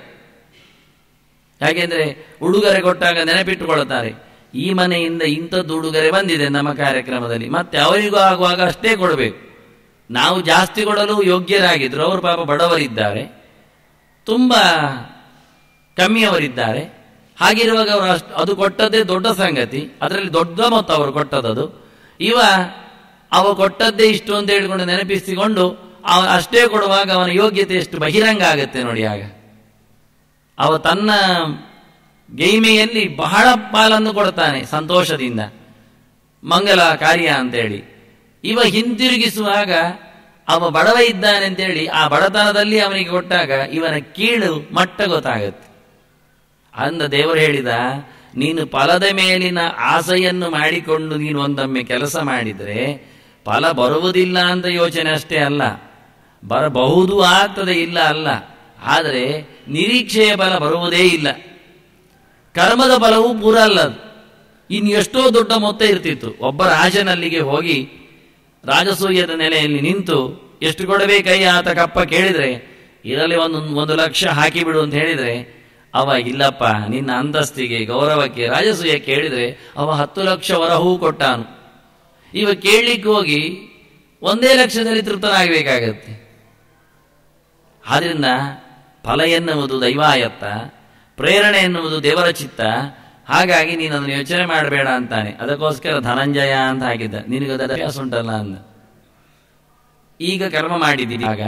S1: ಯಾಕೆಂದ್ರೆ ಉಡುಗೊರೆ ಕೊಟ್ಟಾಗ ನೆನಪಿಟ್ಟುಕೊಳ್ಳುತ್ತಾರೆ ಈ ಮನೆಯಿಂದ ಇಂಥದ್ದು ಉಡುಗೊರೆ ಬಂದಿದೆ ನಮ್ಮ ಕಾರ್ಯಕ್ರಮದಲ್ಲಿ ಮತ್ತೆ ಅವರಿಗೂ ಆಗುವಾಗ ಅಷ್ಟೇ ಕೊಡಬೇಕು ನಾವು ಜಾಸ್ತಿ ಕೊಡಲು ಯೋಗ್ಯರಾಗಿದ್ರು ಅವರು ಪಾಪ ಬಡವರಿದ್ದಾರೆ ತುಂಬ ಕಮ್ಮಿಯವರಿದ್ದಾರೆ ಹಾಗಿರುವಾಗ ಅವರು ಅಷ್ಟು ಅದು ಕೊಟ್ಟದ್ದೇ ದೊಡ್ಡ ಸಂಗತಿ ಅದರಲ್ಲಿ ದೊಡ್ಡ ಮೊತ್ತ ಅವರು ಕೊಟ್ಟದದು ಇವ ಅವ ಕೊಟ್ಟದ್ದೇ ಇಷ್ಟು ಅಂತ ಹೇಳಿಕೊಂಡು ನೆನಪಿಸಿಕೊಂಡು ಅವ ಅಷ್ಟೇ ಕೊಡುವಾಗ ಅವನ ಯೋಗ್ಯತೆ ಎಷ್ಟು ಬಹಿರಂಗ ಆಗತ್ತೆ ನೋಡಿ ಆಗ ಅವ ತನ್ನ ಗೈಮೆಯಲ್ಲಿ ಬಹಳ ಪಾಲನ್ನು ಕೊಡ್ತಾನೆ ಸಂತೋಷದಿಂದ ಮಂಗಲ ಕಾರ್ಯ ಅಂತೇಳಿ ಇವ ಹಿಂತಿರುಗಿಸುವಾಗ ಅವ ಬಡವ ಇದ್ದಾನೆ ಅಂತೇಳಿ ಆ ಬಡತನದಲ್ಲಿ ಅವನಿಗೆ ಕೊಟ್ಟಾಗ ಇವನ ಕೀಳು ಮಟ್ಟ ಗೊತ್ತಾಗತ್ತೆ ಅಂದ ದೇವರು ಹೇಳಿದ ನೀನು ಫಲದ ಮೇಲಿನ ಆಸೆಯನ್ನು ಮಾಡಿಕೊಂಡು ನೀನು ಒಂದೊಮ್ಮೆ ಕೆಲಸ ಮಾಡಿದರೆ ಫಲ ಬರುವುದಿಲ್ಲ ಅಂತ ಯೋಚನೆ ಅಷ್ಟೇ ಅಲ್ಲ ಬರಬಹುದು ಆಗ್ತದೆ ಇಲ್ಲ ಅಲ್ಲ ಆದರೆ ನಿರೀಕ್ಷೆಯ ಫಲ ಬರುವುದೇ ಇಲ್ಲ ಕರ್ಮದ ಫಲವು ಪೂರ ಅಲ್ಲ ಅದು. ಇನ್ನು ಎಷ್ಟೋ ದೊಡ್ಡ ಮೊತ್ತ ಇರ್ತಿತ್ತು ಒಬ್ಬ ರಾಜನಲ್ಲಿಗೆ ಹೋಗಿ ರಾಜಸೂಯದ ನೆಲೆಯಲ್ಲಿ ನಿಂತು ಎಷ್ಟು ಕೊಡಬೇಕಯ್ಯ ಆತ ಕಪ್ಪ ಕೇಳಿದ್ರೆ ಇದರಲ್ಲಿ ಒಂದು ಒಂದು ಲಕ್ಷ ಹಾಕಿಬಿಡು ಅಂತ ಹೇಳಿದ್ರೆ ಅವ ಇಲ್ಲಪ್ಪ ನಿನ್ನ ಅಂತಸ್ತಿಗೆ ಗೌರವಕ್ಕೆ ರಾಜಸೂಯ ಕೇಳಿದ್ರೆ ಅವ ಹತ್ತು ಲಕ್ಷ ವರಹೂ ಕೊಟ್ಟಾನು ಇವ ಕೇಳಲಿಕ್ಕೆ ಹೋಗಿ ಒಂದೇ ಲಕ್ಷದಲ್ಲಿ ತೃಪ್ತನಾಗಬೇಕಾಗತ್ತೆ ಆದ್ರಿಂದ ಫಲ ಎನ್ನುವುದು ದೈವಾಯತ್ತ ಪ್ರೇರಣೆ ಎನ್ನುವುದು ದೇವರ ಚಿತ್ತ ಹಾಗಾಗಿ ನೀನು ಅದನ್ನು ಯೋಚನೆ ಮಾಡಬೇಡ ಅಂತಾನೆ ಅದಕ್ಕೋಸ್ಕರ ಧನಂಜಯ ಅಂತ ಹಾಕಿದ್ದ ನಿನಗೆ ಅದರ ಅಭ್ಯಾಸ ಉಂಟಲ್ಲ ಅಂದ ಈಗ ಕರ್ಮ ಮಾಡಿದ್ದೀರಿ ಆಗ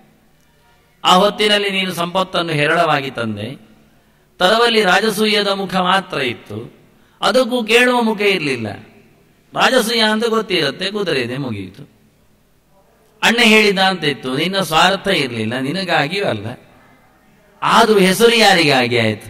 S1: ಆ ಹೊತ್ತಿನಲ್ಲಿ ನೀನು ಸಂಪತ್ತನ್ನು ಹೇರಳವಾಗಿ ತಂದೆ ತರವಲ್ಲಿ ರಾಜಸೂಯದ ಮುಖ ಮಾತ್ರ ಇತ್ತು ಅದಕ್ಕೂ ಕೇಳುವ ಮುಖ ಇರಲಿಲ್ಲ ರಾಜಸೂಯ ಅಂತ ಗೊತ್ತಿರುತ್ತೆ ಕುದುರೆ ಇದೆ ಮುಗಿಯಿತು ಅಣ್ಣ ಹೇಳಿದ ಅಂತ ಇತ್ತು ನಿನ್ನ ಸ್ವಾರ್ಥ ಇರಲಿಲ್ಲ ನಿನಗಾಗಿಯೂ ಅಲ್ಲ ಆದರೂ ಹೆಸರು ಯಾರಿಗಾಗಿ ಆಯಿತು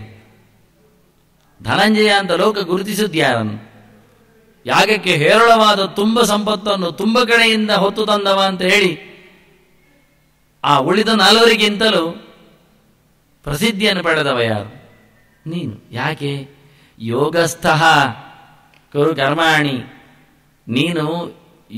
S1: ಧನಂಜಯ ಅಂತ ಲೋಕ ಗುರುತಿಸಿದ್ದು ಯಾರನ್ನು ಯಾಗಕ್ಕೆ ಹೇರಳವಾದ ತುಂಬ ಸಂಪತ್ತನ್ನು ತುಂಬ ಕಡೆಯಿಂದ ಹೊತ್ತು ತಂದವ ಅಂತ ಹೇಳಿ ಆ ಉಳಿದ ನಾಲ್ವರಿಗಿಂತಲೂ ಪ್ರಸಿದ್ಧಿಯನ್ನು ಪಡೆದವ ಯಾರು ನೀನು ಯಾಕೆ ಯೋಗಸ್ಥ ಕುರು ಕರ್ಮಾಣಿ ನೀನು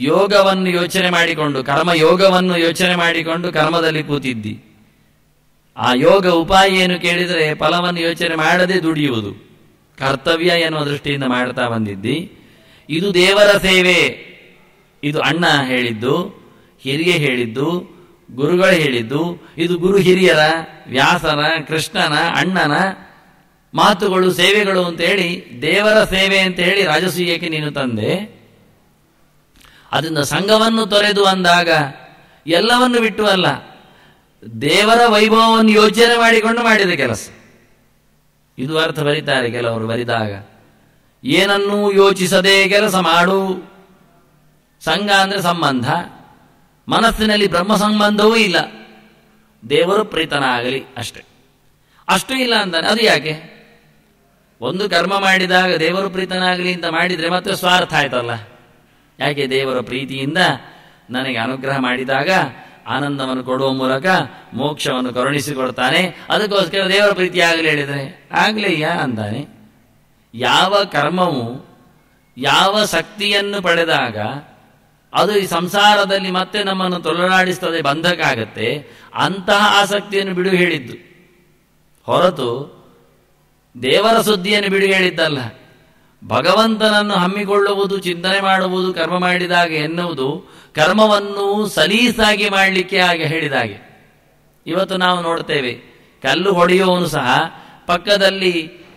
S1: ಯೋಗವನ್ನು ಯೋಚನೆ ಮಾಡಿಕೊಂಡು ಕರ್ಮ ಯೋಗವನ್ನು ಯೋಚನೆ ಮಾಡಿಕೊಂಡು ಕರ್ಮದಲ್ಲಿ ಕೂತಿದ್ದಿ ಆ ಯೋಗ ಉಪಾಯ ಏನು ಕೇಳಿದರೆ ಫಲವನ್ನು ಯೋಚನೆ ಮಾಡದೆ ದುಡಿಯುವುದು ಕರ್ತವ್ಯ ಎನ್ನುವ ದೃಷ್ಟಿಯಿಂದ ಮಾಡ್ತಾ ಬಂದಿದ್ದಿ ಇದು ದೇವರ ಸೇವೆ ಇದು ಅಣ್ಣ ಹೇಳಿದ್ದು ಹಿರಿಯ ಹೇಳಿದ್ದು ಗುರುಗಳು ಹೇಳಿದ್ದು ಇದು ಗುರು ಹಿರಿಯರ ವ್ಯಾಸರ ಕೃಷ್ಣನ ಅಣ್ಣನ ಮಾತುಗಳು ಸೇವೆಗಳು ಅಂತ ಹೇಳಿ ದೇವರ ಸೇವೆ ಅಂತ ಹೇಳಿ ರಾಜಸೂಯಕ್ಕೆ ನೀನು ತಂದೆ ಅದರಿಂದ ಸಂಘವನ್ನು ತೊರೆದು ಅಂದಾಗ ಎಲ್ಲವನ್ನು ಬಿಟ್ಟು ಅಲ್ಲ ದೇವರ ವೈಭವವನ್ನು ಯೋಚನೆ ಮಾಡಿಕೊಂಡು ಮಾಡಿದ ಕೆಲಸ ಇದು ಅರ್ಥ ಬರೀತಾರೆ ಕೆಲವರು ಬರಿದಾಗ ಏನನ್ನೂ ಯೋಚಿಸದೆ ಕೆಲಸ ಮಾಡು ಸಂಘ ಅಂದ್ರೆ ಸಂಬಂಧ ಮನಸ್ಸಿನಲ್ಲಿ ಬ್ರಹ್ಮ ಸಂಬಂಧವೂ ಇಲ್ಲ ದೇವರು ಪ್ರೀತನಾಗಲಿ ಅಷ್ಟೆ ಅಷ್ಟು ಇಲ್ಲ ಅಂತಾನೆ ಅದು ಯಾಕೆ ಒಂದು ಕರ್ಮ ಮಾಡಿದಾಗ ದೇವರು ಪ್ರೀತನಾಗಲಿ ಅಂತ ಮಾಡಿದ್ರೆ ಮತ್ತೆ ಸ್ವಾರ್ಥ ಆಯ್ತಲ್ಲ ಯಾಕೆ ದೇವರ ಪ್ರೀತಿಯಿಂದ ನನಗೆ ಅನುಗ್ರಹ ಮಾಡಿದಾಗ ಆನಂದವನ್ನು ಕೊಡುವ ಮೂಲಕ ಮೋಕ್ಷವನ್ನು ಕರುಣಿಸಿಕೊಡ್ತಾನೆ ಅದಕ್ಕೋಸ್ಕರ ದೇವರ ಪ್ರೀತಿ ಆಗಲಿ ಹೇಳಿದರೆ ಆಗ್ಲಿಯ್ಯ ಅಂತಾನೆ ಯಾವ ಕರ್ಮವು ಯಾವ ಶಕ್ತಿಯನ್ನು ಪಡೆದಾಗ ಅದು ಈ ಸಂಸಾರದಲ್ಲಿ ಮತ್ತೆ ನಮ್ಮನ್ನು ತೊಲನಾಡಿಸ್ತದೆ ಬಂಧಕ ಆಗತ್ತೆ ಅಂತಹ ಆಸಕ್ತಿಯನ್ನು ಬಿಡು ಹೇಳಿದ್ದು ಹೊರತು ದೇವರ ಸುದ್ದಿಯನ್ನು ಬಿಡು ಹೇಳಿದ್ದಲ್ಲ ಭಗವಂತನನ್ನು ಹಮ್ಮಿಕೊಳ್ಳುವುದು ಚಿಂತನೆ ಮಾಡುವುದು ಕರ್ಮ ಮಾಡಿದಾಗ ಎನ್ನುವುದು ಕರ್ಮವನ್ನು ಸಲೀಸಾಗಿ ಮಾಡಲಿಕ್ಕೆ ಹಾಗೆ ಹೇಳಿದಾಗೆ ಇವತ್ತು ನಾವು ನೋಡ್ತೇವೆ ಕಲ್ಲು ಹೊಡೆಯುವವನು ಸಹ ಪಕ್ಕದಲ್ಲಿ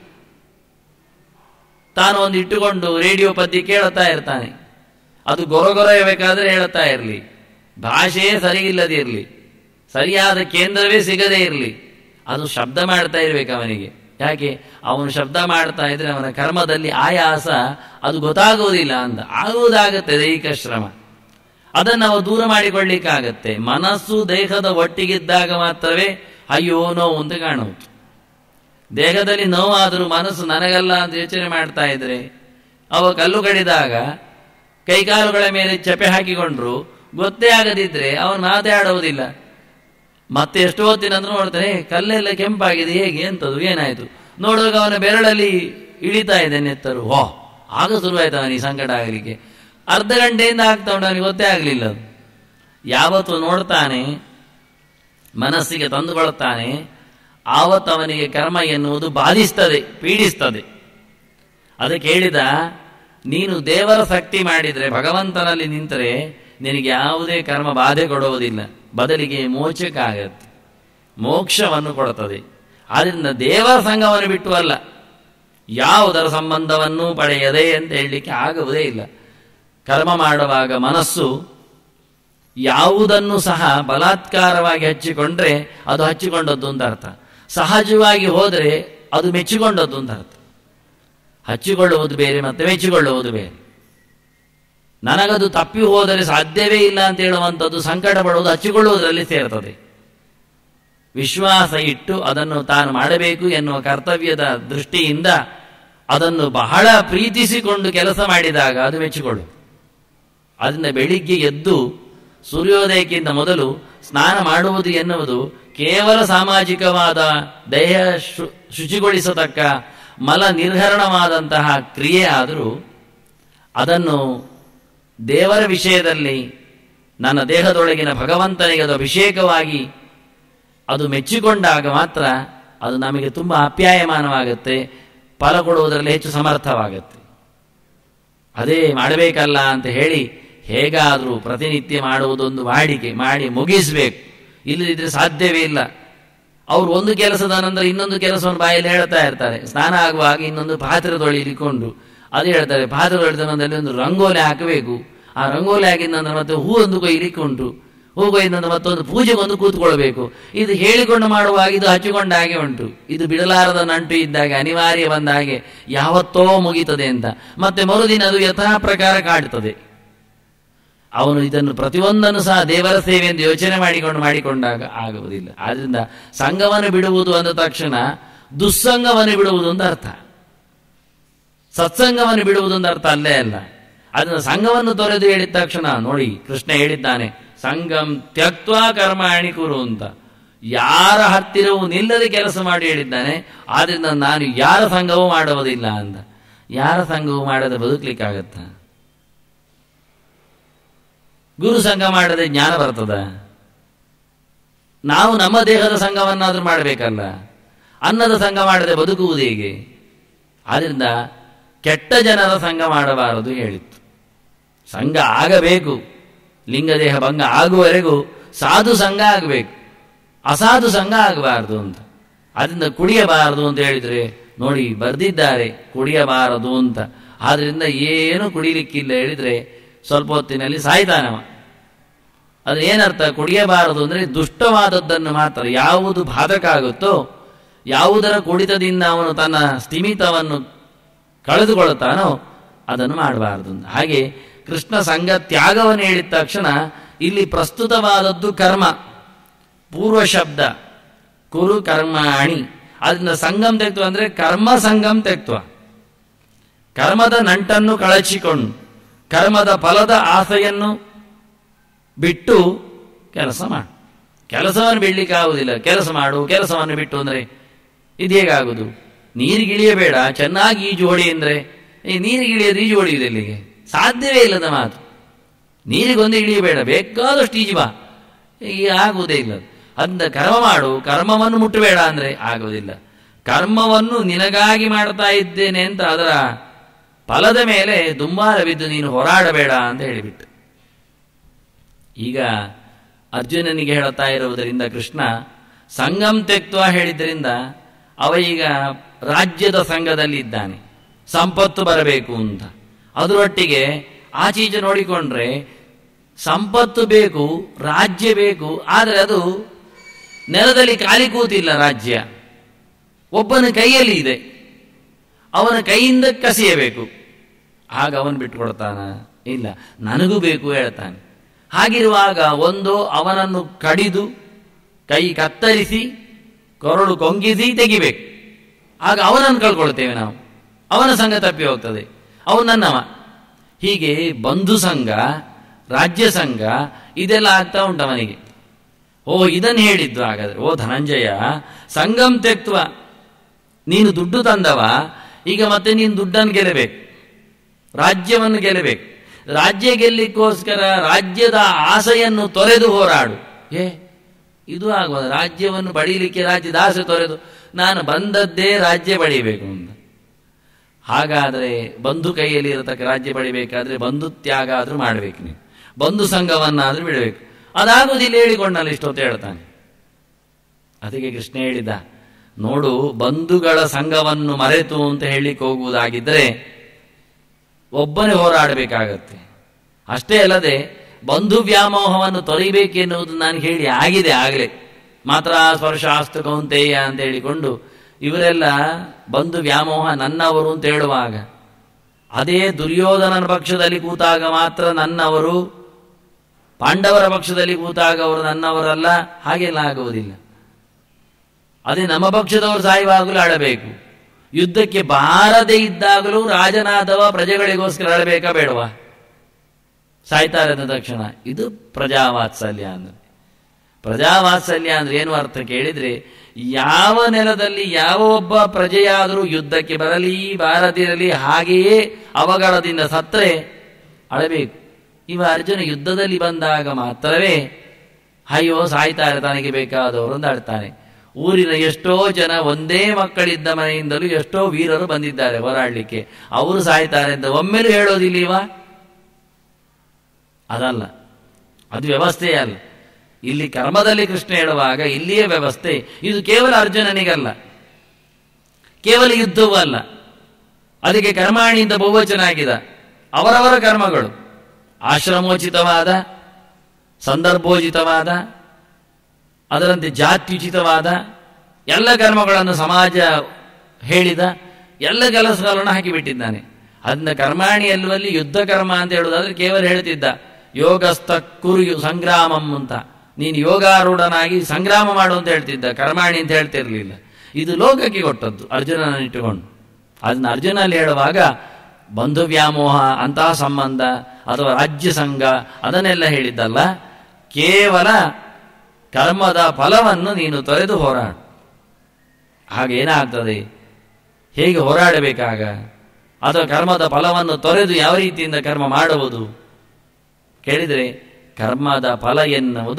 S1: ತಾನು ಒಂದು ಇಟ್ಟುಕೊಂಡು ರೇಡಿಯೋ ಪದ್ಯ ಕೇಳುತ್ತಾ ಇರ್ತಾನೆ ಅದು ಗೊರಗೊರೆಯಬೇಕಾದ್ರೆ ಹೇಳುತ್ತಾ ಇರಲಿ ಭಾಷೆಯೇ ಸರಿ ಇಲ್ಲದೆ ಇರಲಿ ಸರಿಯಾದ ಕೇಂದ್ರವೇ ಸಿಗದೇ ಇರಲಿ ಅದು ಶಬ್ದ ಮಾಡ್ತಾ ಇರ್ಬೇಕು ಅವನಿಗೆ ಯಾಕೆ ಅವನು ಶಬ್ದ ಮಾಡ್ತಾ ಇದ್ರೆ ಅವನ ಕರ್ಮದಲ್ಲಿ ಆಯಾಸ ಅದು ಗೊತ್ತಾಗುವುದಿಲ್ಲ ಅಂತ ಆಗುವುದಾಗತ್ತೆ ದೈಹಿಕ ಶ್ರಮ ಅದನ್ನು ನಾವು ದೂರ ಮಾಡಿಕೊಳ್ಳಿಕ್ಕಾಗತ್ತೆ ಮನಸ್ಸು ದೇಹದ ಒಟ್ಟಿಗಿದ್ದಾಗ ಮಾತ್ರವೇ ಅಯ್ಯೋ ನೋವು ಅಂತ ಕಾಣುವುದು ದೇಹದಲ್ಲಿ ನೋವಾದರೂ ಮನಸ್ಸು ನನಗಲ್ಲ ಅಂತ ಯೋಚನೆ ಮಾಡ್ತಾ ಇದ್ರೆ ಅವ ಕಲ್ಲು ಕಡಿದಾಗ ಕೈಕಾಲುಗಳ ಮೇಲೆ ಚಪೆ ಹಾಕಿಕೊಂಡ್ರು ಗೊತ್ತೇ ಆಗದಿದ್ರೆ ಅವನು ಮಾತಾಡುವುದಿಲ್ಲ ಮತ್ತೆ ಎಷ್ಟು ಹೊತ್ತಿನಂದ್ರೂ ನೋಡ್ತಾನೆ ಕಲ್ಲೆಲ್ಲ ಕೆಂಪಾಗಿದೆ ಹೇಗೆ ಎಂತದು ಏನಾಯ್ತು ನೋಡುವಾಗ ಅವನ ಬೆರಳಲ್ಲಿ ಇಳಿತಾ ಇದೆ ನೆತ್ತರು ಓ ಆಗ ಶುರುವಾಯ್ತು ಅವನಿಗೆ ಸಂಕಟ ಆಗಲಿಕ್ಕೆ ಅರ್ಧ ಗಂಟೆಯಿಂದ ಆಗ್ತಾ ಉಂಟು ಅವನಿಗೆ ಗೊತ್ತೇ ಆಗಲಿಲ್ಲ ಅದು ಯಾವತ್ತು ನೋಡ್ತಾನೆ ಮನಸ್ಸಿಗೆ ತಂದುಕೊಳ್ಳುತ್ತಾನೆ ಆವತ್ತು ಅವನಿಗೆ ಕರ್ಮ ಎನ್ನುವುದು ಬಾಧಿಸ್ತದೆ ಪೀಡಿಸ್ತದೆ ಅದಕ್ಕೆ ಹೇಳಿದ ನೀನು ದೇವರ ಶಕ್ತಿ ಮಾಡಿದರೆ ಭಗವಂತನಲ್ಲಿ ನಿಂತರೆ ನಿನಗೆ ಯಾವುದೇ ಕರ್ಮ ಬಾಧೆ ಕೊಡುವುದಿಲ್ಲ ಬದಲಿಗೆ ಮೋಚಕ್ಕಾಗತ್ತೆ ಮೋಕ್ಷವನ್ನು ಕೊಡುತ್ತದೆ ಆದ್ದರಿಂದ ದೇವರ ಸಂಘವನ್ನು ಬಿಟ್ಟು ಅಲ್ಲ ಯಾವುದರ ಸಂಬಂಧವನ್ನು ಪಡೆಯದೆ ಅಂತ ಹೇಳಲಿಕ್ಕೆ ಆಗುವುದೇ ಇಲ್ಲ ಕರ್ಮ ಮಾಡುವಾಗ ಮನಸ್ಸು ಯಾವುದನ್ನು ಸಹ ಬಲಾತ್ಕಾರವಾಗಿ ಹಚ್ಚಿಕೊಂಡ್ರೆ ಅದು ಹಚ್ಚಿಕೊಂಡದ್ದು ಅಂತ ಅರ್ಥ ಸಹಜವಾಗಿ ಹೋದರೆ ಅದು ಮೆಚ್ಚಿಕೊಂಡದ್ದು ಅಂತ ಅರ್ಥ ಹಚ್ಚಿಕೊಳ್ಳುವುದು ಬೇರೆ ಮತ್ತೆ ಮೆಚ್ಚಿಕೊಳ್ಳುವುದು ಬೇರೆ ನನಗದು ತಪ್ಪಿ ಹೋದರೆ ಸಾಧ್ಯವೇ ಇಲ್ಲ ಅಂತ ಹೇಳುವಂಥದ್ದು ಸಂಕಟ ಪಡುವುದು ಹಚ್ಚಿಕೊಳ್ಳುವುದರಲ್ಲಿ ಸೇರ್ತದೆ ವಿಶ್ವಾಸ ಇಟ್ಟು ಅದನ್ನು ತಾನು ಮಾಡಬೇಕು ಎನ್ನುವ ಕರ್ತವ್ಯದ ದೃಷ್ಟಿಯಿಂದ ಅದನ್ನು ಬಹಳ ಪ್ರೀತಿಸಿಕೊಂಡು ಕೆಲಸ ಮಾಡಿದಾಗ ಅದು ಮೆಚ್ಚಿಕೊಳ್ಳು ಅದರಿಂದ ಬೆಳಿಗ್ಗೆ ಎದ್ದು ಸೂರ್ಯೋದಯಕ್ಕಿಂತ ಮೊದಲು ಸ್ನಾನ ಮಾಡುವುದು ಎನ್ನುವುದು ಕೇವಲ ಸಾಮಾಜಿಕವಾದ ದೇಹ ಶು ಶುಚಿಗೊಳಿಸತಕ್ಕ ಮಲ ನಿರ್ಹರಣವಾದಂತಹ ಕ್ರಿಯೆ ಆದರೂ ಅದನ್ನು ದೇವರ ವಿಷಯದಲ್ಲಿ ನನ್ನ ದೇಹದೊಳಗಿನ ಭಗವಂತನಿಗೆ ಅದು ಅಭಿಷೇಕವಾಗಿ ಅದು ಮೆಚ್ಚಿಕೊಂಡಾಗ ಮಾತ್ರ ಅದು ನಮಗೆ ತುಂಬ ಅಪ್ಯಾಯಮಾನವಾಗುತ್ತೆ ಫಲ ಕೊಡುವುದರಲ್ಲಿ ಹೆಚ್ಚು ಸಮರ್ಥವಾಗುತ್ತೆ ಅದೇ ಮಾಡಬೇಕಲ್ಲ ಅಂತ ಹೇಳಿ ಹೇಗಾದರೂ ಪ್ರತಿನಿತ್ಯ ಮಾಡುವುದೊಂದು ವಾಡಿಕೆ ಮಾಡಿ ಮುಗಿಸಬೇಕು ಇಲ್ಲದಿದ್ರೆ ಸಾಧ್ಯವೇ ಇಲ್ಲ ಅವರು ಒಂದು ಕೆಲಸದ ನಂತರ ಇನ್ನೊಂದು ಕೆಲಸವನ್ನು ಬಾಯಲ್ಲಿ ಹೇಳ್ತಾ ಇರ್ತಾರೆ ಸ್ನಾನ ಆಗುವಾಗ ಇನ್ನೊಂದು ಪಾತ್ರೆ ತೊಳಿಲಿಕೊಂಡು ಅದು ಹೇಳ್ತಾರೆ ಪಾತ್ರೆ ತೊಳೆದ ನಂತರ ಒಂದು ರಂಗೋಲಿ ಹಾಕಬೇಕು ಆ ರಂಗೋಲಿ ಹಾಕಿದ ನಂತರ ಮತ್ತೆ ಹೂ ಒಂದು ಕೊಯ್ಲಿಕ್ಕೆ ಉಂಟು ಹೂ ಕೊಯ್ದ ನಂತರ ಮತ್ತೊಂದು ಪೂಜೆಗೊಂದು ಕೂತ್ಕೊಳ್ಬೇಕು ಇದು ಹೇಳಿಕೊಂಡು ಮಾಡುವಾಗ ಇದು ಹಚ್ಚಿಕೊಂಡ ಹಾಗೆ ಉಂಟು ಇದು ಬಿಡಲಾರದ ನಂಟು ಇದ್ದಾಗ ಅನಿವಾರ್ಯ ಬಂದ ಹಾಗೆ ಯಾವತ್ತೋ ಮುಗೀತದೆ ಅಂತ ಮತ್ತೆ ಮರುದಿನ ಅದು ಯಥಾ ಪ್ರಕಾರ ಕಾಡ್ತದೆ ಅವನು ಇದನ್ನು ಪ್ರತಿಯೊಂದನ್ನು ಸಹ ದೇವರ ಸೇವೆ ಎಂದು ಯೋಚನೆ ಮಾಡಿಕೊಂಡು ಮಾಡಿಕೊಂಡಾಗ ಆಗುವುದಿಲ್ಲ ಆದ್ರಿಂದ ಸಂಘವನ್ನು ಬಿಡುವುದು ಅಂದ ತಕ್ಷಣ ದುಸ್ಸಂಗವನ್ನು ಬಿಡುವುದು ಅಂತ ಅರ್ಥ ಸತ್ಸಂಗವನ್ನು ಬಿಡುವುದು ಅಂತ ಅರ್ಥ ಅಲ್ಲೇ ಅಲ್ಲ ಅದನ್ನ ಸಂಘವನ್ನು ತೊರೆದು ಹೇಳಿದ ತಕ್ಷಣ ನೋಡಿ ಕೃಷ್ಣ ಹೇಳಿದ್ದಾನೆ ಸಂಘಂ ತ್ಯಕ್ವಾ ಕರ್ಮಾಣಿ ಕುರು ಅಂತ ಯಾರ ಹತ್ತಿರವೂ ನಿಲ್ಲದೆ ಕೆಲಸ ಮಾಡಿ ಹೇಳಿದ್ದಾನೆ ಆದ್ರಿಂದ ನಾನು ಯಾರ ಸಂಘವೂ ಮಾಡುವುದಿಲ್ಲ ಅಂತ ಯಾರ ಸಂಘವೂ ಮಾಡದೆ ಬದುಕಲಿಕ್ಕಾಗತ್ತಾ ಗುರು ಸಂಘ ಮಾಡದೆ ಜ್ಞಾನ ಬರ್ತದ ನಾವು ನಮ್ಮ ದೇಹದ ಸಂಘವನ್ನಾದರೂ ಮಾಡಬೇಕಲ್ಲ ಅನ್ನದ ಸಂಘ ಮಾಡದೆ ಬದುಕುವುದು ಹೇಗೆ ಆದ್ರಿಂದ ಕೆಟ್ಟ ಜನರ ಸಂಘ ಮಾಡಬಾರದು ಹೇಳಿತ್ತು ಸಂಘ ಆಗಬೇಕು ಲಿಂಗದೇಹ ಭಂಗ ಆಗುವವರೆಗೂ ಸಾಧು ಸಂಘ ಆಗಬೇಕು ಅಸಾಧು ಸಂಘ ಆಗಬಾರದು ಅಂತ ಅದರಿಂದ ಕುಡಿಯಬಾರದು ಅಂತ ಹೇಳಿದ್ರೆ ನೋಡಿ ಬರೆದಿದ್ದಾರೆ ಕುಡಿಯಬಾರದು ಅಂತ ಆದ್ರಿಂದ ಏನು ಕುಡಿಲಿಕ್ಕಿಲ್ಲ ಹೇಳಿದ್ರೆ ಸ್ವಲ್ಪ ಹೊತ್ತಿನಲ್ಲಿ ಸಾಯ್ತಾನವ ಅದು ಏನರ್ಥ ಕುಡಿಯಬಾರದು ಅಂದರೆ ದುಷ್ಟವಾದದ್ದನ್ನು ಮಾತ್ರ ಯಾವುದು ಬಾಧಕ ಆಗುತ್ತೋ ಯಾವುದರ ಕುಡಿತದಿಂದ ಅವನು ತನ್ನ ಸ್ಥಿಮಿತವನ್ನು ಕಳೆದುಕೊಳ್ಳುತ್ತಾನೋ ಅದನ್ನು ಮಾಡಬಾರದು ಅಂತ ಹಾಗೆ ಕೃಷ್ಣ ಸಂಘ ತ್ಯಾಗವನ್ನು ಹೇಳಿದ ತಕ್ಷಣ ಇಲ್ಲಿ ಪ್ರಸ್ತುತವಾದದ್ದು ಕರ್ಮ ಪೂರ್ವ ಶಬ್ದ ಕುರು ಕರ್ಮಾಣಿ ಅದರಿಂದ ಸಂಗಮ್ ತೆಕ್ತು ಅಂದರೆ ಕರ್ಮ ಸಂಗಮ್ ತೆಕ್ತ್ವ ಕರ್ಮದ ನಂಟನ್ನು ಕಳಚಿಕೊಂಡು ಕರ್ಮದ ಫಲದ ಆಸೆಯನ್ನು ಬಿಟ್ಟು ಕೆಲಸ ಮಾಡು ಕೆಲಸವನ್ನು ಬಿಡ್ಲಿಕ್ಕೆ ಆಗುವುದಿಲ್ಲ ಕೆಲಸ ಮಾಡು ಕೆಲಸವನ್ನು ಬಿಟ್ಟು ಅಂದರೆ ಇದು ಹೇಗಾಗುದು ನೀರಿಗಿಳಿಯಬೇಡ ಚೆನ್ನಾಗಿ ಈಜು ಹೊಡಿ ಅಂದರೆ ಈ ನೀರಿಗಿಳಿಯೋದು ಈಜು ಹೊಡೆಯುವುದು ಎಲ್ಲಿಗೆ ಸಾಧ್ಯವೇ ಇಲ್ಲದ ಮಾತು ನೀರಿಗೊಂದು ಇಳಿಯಬೇಡ ಬೇಕಾದಷ್ಟು ಈಜು ಬಾ ಈಗ ಆಗುವುದೇ ಇಲ್ಲ ಅಂದ ಕರ್ಮ ಮಾಡು ಕರ್ಮವನ್ನು ಮುಟ್ಟಬೇಡ ಅಂದರೆ ಆಗುವುದಿಲ್ಲ ಕರ್ಮವನ್ನು ನಿನಗಾಗಿ ಮಾಡ್ತಾ ಇದ್ದೇನೆ ಅಂತ ಅದರ ಫಲದ ಮೇಲೆ ದುಂಬಾರ ಬಿದ್ದು ನೀನು ಹೋರಾಡಬೇಡ ಅಂತ ಹೇಳಿಬಿಟ್ಟು ಈಗ ಅರ್ಜುನನಿಗೆ ಹೇಳುತ್ತಾ ಇರುವುದರಿಂದ ಕೃಷ್ಣ ಸಂಗಮ್ ತೆಕ್ತ್ವ ಹೇಳಿದ್ರಿಂದ ಅವ ಈಗ ರಾಜ್ಯದ ಸಂಘದಲ್ಲಿ ಇದ್ದಾನೆ ಸಂಪತ್ತು ಬರಬೇಕು ಅಂತ ಅದರೊಟ್ಟಿಗೆ ಆಚೀಚೆ ನೋಡಿಕೊಂಡ್ರೆ ಸಂಪತ್ತು ಬೇಕು ರಾಜ್ಯ ಬೇಕು ಆದರೆ ಅದು ನೆಲದಲ್ಲಿ ಖಾಲಿ ಕೂತಿಲ್ಲ ರಾಜ್ಯ ಒಬ್ಬನ ಕೈಯಲ್ಲಿ ಇದೆ ಅವನ ಕೈಯಿಂದ ಕಸಿಯಬೇಕು ಆಗ ಅವನು ಬಿಟ್ಟುಕೊಡ್ತಾನ ಇಲ್ಲ ನನಗೂ ಬೇಕು ಹೇಳ್ತಾನೆ ಹಾಗಿರುವಾಗ ಒಂದು ಅವನನ್ನು ಕಡಿದು ಕೈ ಕತ್ತರಿಸಿ ಕೊರಳು ಕೊಂಗಿಸಿ ತೆಗಿಬೇಕು ಆಗ ಅವನನ್ನು ಕಳ್ಕೊಳ್ತೇವೆ ನಾವು ಅವನ ಸಂಘ ತಪ್ಪಿ ಹೋಗ್ತದೆ ಅವನು ನನ್ನವ ಹೀಗೆ ಬಂಧು ಸಂಘ ರಾಜ್ಯ ಸಂಘ ಇದೆಲ್ಲ ಆಗ್ತಾ ಉಂಟು ಅವನಿಗೆ ಓ ಇದನ್ನು ಹೇಳಿದ್ದು ಹಾಗಾದ್ರೆ ಓ ಧನಂಜಯ ಸಂಗಮ್ ತೆಕ್ತ್ವ ನೀನು ದುಡ್ಡು ತಂದವ ಈಗ ಮತ್ತೆ ನೀನು ದುಡ್ಡನ್ನು ಗೆಲ್ಲಬೇಕು ರಾಜ್ಯವನ್ನು ಗೆಲ್ಲಬೇಕು ರಾಜ್ಯ ಗೆಲ್ಲಿಕ್ಕೋಸ್ಕರ ರಾಜ್ಯದ ಆಸೆಯನ್ನು ತೊರೆದು ಹೋರಾಡು ಏ ಇದು ಆಗುವ ರಾಜ್ಯವನ್ನು ಪಡೀಲಿಕ್ಕೆ ರಾಜ್ಯದ ಆಸೆ ತೊರೆದು ನಾನು ಬಂದದ್ದೇ ರಾಜ್ಯ ಪಡಿಬೇಕು ಅಂತ ಹಾಗಾದರೆ ಬಂಧು ಕೈಯಲ್ಲಿ ಇರತಕ್ಕ ರಾಜ್ಯ ಪಡಿಬೇಕಾದ್ರೆ ಬಂಧು ತ್ಯಾಗ ಆದರೂ ಮಾಡಬೇಕು ನೀವು ಬಂಧು ಸಂಘವನ್ನಾದರೂ ಬಿಡಬೇಕು ಅದಾಗುವುದಿಲ್ಲ ಹೇಳಿಕೊಂಡಲ್ಲ ಇಷ್ಟೊತ್ತು ಹೇಳ್ತಾನೆ ಅದಕ್ಕೆ ಕೃಷ್ಣ ಹೇಳಿದ ನೋಡು ಬಂಧುಗಳ ಸಂಘವನ್ನು ಮರೆತು ಅಂತ ಹೇಳಿಕ್ಕೆ ಹೋಗುವುದಾಗಿದ್ದರೆ ಒಬ್ಬನೇ ಹೋರಾಡಬೇಕಾಗತ್ತೆ ಅಷ್ಟೇ ಅಲ್ಲದೆ ಬಂಧು ವ್ಯಾಮೋಹವನ್ನು ತೊರಿಬೇಕೆನ್ನುವುದು ನಾನು ಹೇಳಿ ಆಗಿದೆ ಆಗಲೇ ಮಾತ್ರ ಸ್ಪರ್ಶಾಸ್ತ್ರ ಕೌಂತೆಯ ಅಂತ ಹೇಳಿಕೊಂಡು ಇವರೆಲ್ಲ ಬಂಧು ವ್ಯಾಮೋಹ ನನ್ನವರು ಅಂತ ಹೇಳುವಾಗ ಅದೇ ದುರ್ಯೋಧನನ ಪಕ್ಷದಲ್ಲಿ ಕೂತಾಗ ಮಾತ್ರ ನನ್ನವರು ಪಾಂಡವರ ಪಕ್ಷದಲ್ಲಿ ಕೂತಾಗ ಅವರು ನನ್ನವರಲ್ಲ ಹಾಗೆಲ್ಲ ಆಗುವುದಿಲ್ಲ ಅದೇ ನಮ್ಮ ಪಕ್ಷದವರು ಸಾಯುವಾಗಲೂ ಆಡಬೇಕು ಯುದ್ಧಕ್ಕೆ ಬಾರದೇ ಇದ್ದಾಗಲೂ ರಾಜನಾದವ ಪ್ರಜೆಗಳಿಗೋಸ್ಕರ ಆಡಬೇಕಾ ಬೇಡವಾ ಸಾಯ್ತಾರೆ ಅಂದ ತಕ್ಷಣ ಇದು ಪ್ರಜಾವಾತ್ಸಲ್ಯ ಅಂದ್ರೆ ಪ್ರಜಾವಾತ್ಸಲ್ಯ ಅಂದ್ರೆ ಏನು ಅರ್ಥ ಕೇಳಿದ್ರೆ ಯಾವ ನೆಲದಲ್ಲಿ ಯಾವ ಒಬ್ಬ ಪ್ರಜೆಯಾದರೂ ಯುದ್ಧಕ್ಕೆ ಬರಲಿ ಬಾರದಿರಲಿ ಹಾಗೆಯೇ ಅವಘಡದಿಂದ ಸತ್ತರೆ ಅಳಬೇಕು ಇವ ಅರ್ಜುನ ಯುದ್ಧದಲ್ಲಿ ಬಂದಾಗ ಮಾತ್ರವೇ ಅಯ್ಯೋ ಸಾಯ್ತಾರೆ ತನಗೆ ಬೇಕಾದವರು ಅಂತ ಆಡ್ತಾನೆ ಊರಿನ ಎಷ್ಟೋ ಜನ ಒಂದೇ ಮಕ್ಕಳಿದ್ದ ಮನೆಯಿಂದಲೂ ಎಷ್ಟೋ ವೀರರು ಬಂದಿದ್ದಾರೆ ಹೋರಾಡಲಿಕ್ಕೆ ಅವರು ಸಾಯ್ತಾರೆ ಅಂತ ಒಮ್ಮೆಲೂ ಹೇಳೋದಿಲ್ಲವ ಅದಲ್ಲ ಅದು ವ್ಯವಸ್ಥೆಯೇ ಅಲ್ಲ ಇಲ್ಲಿ ಕರ್ಮದಲ್ಲಿ ಕೃಷ್ಣ ಹೇಳುವಾಗ ಇಲ್ಲಿಯೇ ವ್ಯವಸ್ಥೆ ಇದು ಕೇವಲ ಅರ್ಜುನನಿಗಲ್ಲ ಕೇವಲ ಯುದ್ಧವೂ ಅಲ್ಲ ಅದಕ್ಕೆ ಕರ್ಮಾಣಿಯಿಂದ ಬಹುವಚನ ಆಗಿದೆ ಅವರವರ ಕರ್ಮಗಳು ಆಶ್ರಮೋಚಿತವಾದ ಸಂದರ್ಭೋಚಿತವಾದ ಅದರಂತೆ ಜಾತ್ಯುಚಿತವಾದ ಎಲ್ಲ ಕರ್ಮಗಳನ್ನು ಸಮಾಜ ಹೇಳಿದ ಎಲ್ಲ ಕೆಲಸಗಳನ್ನು ಹಾಕಿಬಿಟ್ಟಿದ್ದಾನೆ ಅದನ್ನ ಕರ್ಮಾಣಿ ಅಲ್ಲವಲ್ಲಿ ಯುದ್ಧ ಕರ್ಮ ಅಂತ ಹೇಳುವುದಾದ್ರೆ ಕೇವಲ ಹೇಳ್ತಿದ್ದ ಯೋಗಸ್ಥ ಕುರು ಸಂಗ್ರಾಮಂ ಅಂತ ನೀನು ಯೋಗಾರೂಢನಾಗಿ ಸಂಗ್ರಾಮ ಮಾಡು ಅಂತ ಹೇಳ್ತಿದ್ದ ಕರ್ಮಾಣಿ ಅಂತ ಹೇಳ್ತಿರ್ಲಿಲ್ಲ ಇದು ಲೋಕಕ್ಕೆ ಕೊಟ್ಟದ್ದು ಅರ್ಜುನನ ಇಟ್ಟುಕೊಂಡು ಅದನ್ನ ಅರ್ಜುನಲ್ಲಿ ಹೇಳುವಾಗ ಬಂಧು ವ್ಯಾಮೋಹ ಅಂತಹ ಸಂಬಂಧ ಅಥವಾ ರಾಜ್ಯ ಸಂಘ ಅದನ್ನೆಲ್ಲ ಹೇಳಿದ್ದಲ್ಲ ಕೇವಲ ಕರ್ಮದ ಫಲವನ್ನು ನೀನು ತೊರೆದು ಹೋರಾಡು ಹಾಗೇನಾಗ್ತದೆ ಹೇಗೆ ಹೋರಾಡಬೇಕಾಗ ಅಥವಾ ಕರ್ಮದ ಫಲವನ್ನು ತೊರೆದು ಯಾವ ರೀತಿಯಿಂದ ಕರ್ಮ ಮಾಡುವುದು ಕೇಳಿದರೆ ಕರ್ಮದ ಫಲ ಎನ್ನುವುದು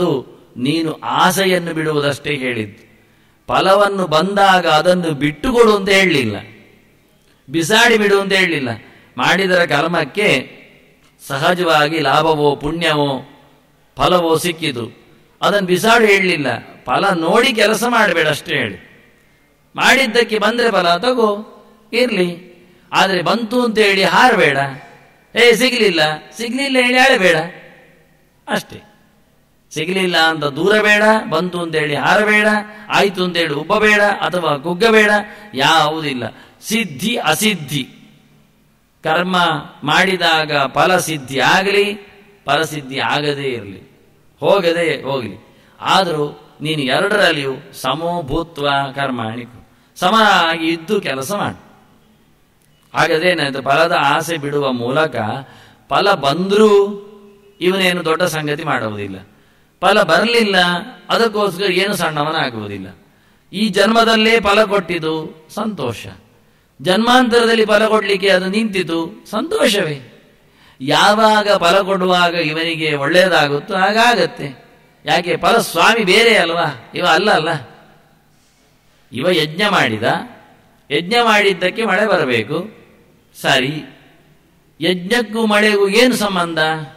S1: ನೀನು ಆಸೆಯನ್ನು ಬಿಡುವುದಷ್ಟೇ ಹೇಳಿದ್ದು ಫಲವನ್ನು ಬಂದಾಗ ಅದನ್ನು ಬಿಟ್ಟುಕೊಡು ಅಂತ ಹೇಳಲಿಲ್ಲ ಬಿಸಾಡಿ ಬಿಡು ಅಂತ ಹೇಳಲಿಲ್ಲ ಮಾಡಿದರ ಕರ್ಮಕ್ಕೆ ಸಹಜವಾಗಿ ಲಾಭವೋ ಪುಣ್ಯವೋ ಫಲವೋ ಸಿಕ್ಕಿತು ಅದನ್ನು ಬಿಸಾಡು ಹೇಳಲಿಲ್ಲ ಫಲ ನೋಡಿ ಕೆಲಸ ಮಾಡಬೇಡ ಅಷ್ಟೇ ಹೇಳಿ ಮಾಡಿದ್ದಕ್ಕೆ ಬಂದರೆ ಫಲ ತಗೋ ಇರಲಿ ಆದರೆ ಬಂತು ಅಂತ ಹೇಳಿ ಹಾರಬೇಡ ಏ ಸಿಗಲಿಲ್ಲ ಸಿಗಲಿಲ್ಲ ಹೇಳಿ ಅಳಬೇಡ ಅಷ್ಟೇ ಸಿಗಲಿಲ್ಲ ಅಂತ ದೂರ ಬೇಡ ಬಂತು ಅಂತೇಳಿ ಹಾರಬೇಡ ಆಯ್ತು ಅಂತೇಳಿ ಉಬ್ಬಬೇಡ ಅಥವಾ ಕುಗ್ಗಬೇಡ ಯಾವುದಿಲ್ಲ ಸಿದ್ಧಿ ಅಸಿದ್ಧಿ ಕರ್ಮ ಮಾಡಿದಾಗ ಫಲ ಸಿದ್ಧಿ ಆಗಲಿ ಫಲಸಿದ್ಧಿ ಆಗದೇ ಇರಲಿ ಹೋಗದೆ ಹೋಗಲಿ ಆದರೂ ನೀನು ಎರಡರಲ್ಲಿಯೂ ಸಮೋಭೂತ್ವ ಕರ್ಮಾಣಿಕು ಸಮನಾಗಿ ಇದ್ದು ಕೆಲಸ ಮಾಡು ಹಾಗದೇನಾಯ್ತು ಫಲದ ಆಸೆ ಬಿಡುವ ಮೂಲಕ ಫಲ ಬಂದರೂ ಇವನೇನು ದೊಡ್ಡ ಸಂಗತಿ ಮಾಡುವುದಿಲ್ಲ ಫಲ ಬರಲಿಲ್ಲ ಅದಕ್ಕೋಸ್ಕರ ಏನು ಸಣ್ಣವನಾಗುವುದಿಲ್ಲ ಈ ಜನ್ಮದಲ್ಲೇ ಫಲ ಕೊಟ್ಟಿದ್ದು ಸಂತೋಷ ಜನ್ಮಾಂತರದಲ್ಲಿ ಫಲ ಕೊಡಲಿಕ್ಕೆ ಅದು ನಿಂತಿತು ಸಂತೋಷವೇ ಯಾವಾಗ ಫಲ ಕೊಡುವಾಗ ಇವನಿಗೆ ಒಳ್ಳೆಯದಾಗುತ್ತೋ ಹಾಗಾಗತ್ತೆ ಯಾಕೆ ಫಲ ಸ್ವಾಮಿ ಬೇರೆ ಅಲ್ವಾ ಇವ ಅಲ್ಲ ಅಲ್ಲ ಇವ ಯಜ್ಞ ಮಾಡಿದ ಯಜ್ಞ ಮಾಡಿದ್ದಕ್ಕೆ ಮಳೆ ಬರಬೇಕು ಸರಿ ಯಜ್ಞಕ್ಕೂ ಮಳೆಗೂ ಏನು ಸಂಬಂಧ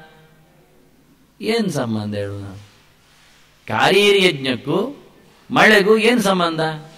S1: ಏನು ಸಂಬಂಧ ಹೇಳು ನಾವು ಕಾರೀರಿ ಯಜ್ಞಕ್ಕೂ ಮಳೆಗೂ ಏನು ಸಂಬಂಧ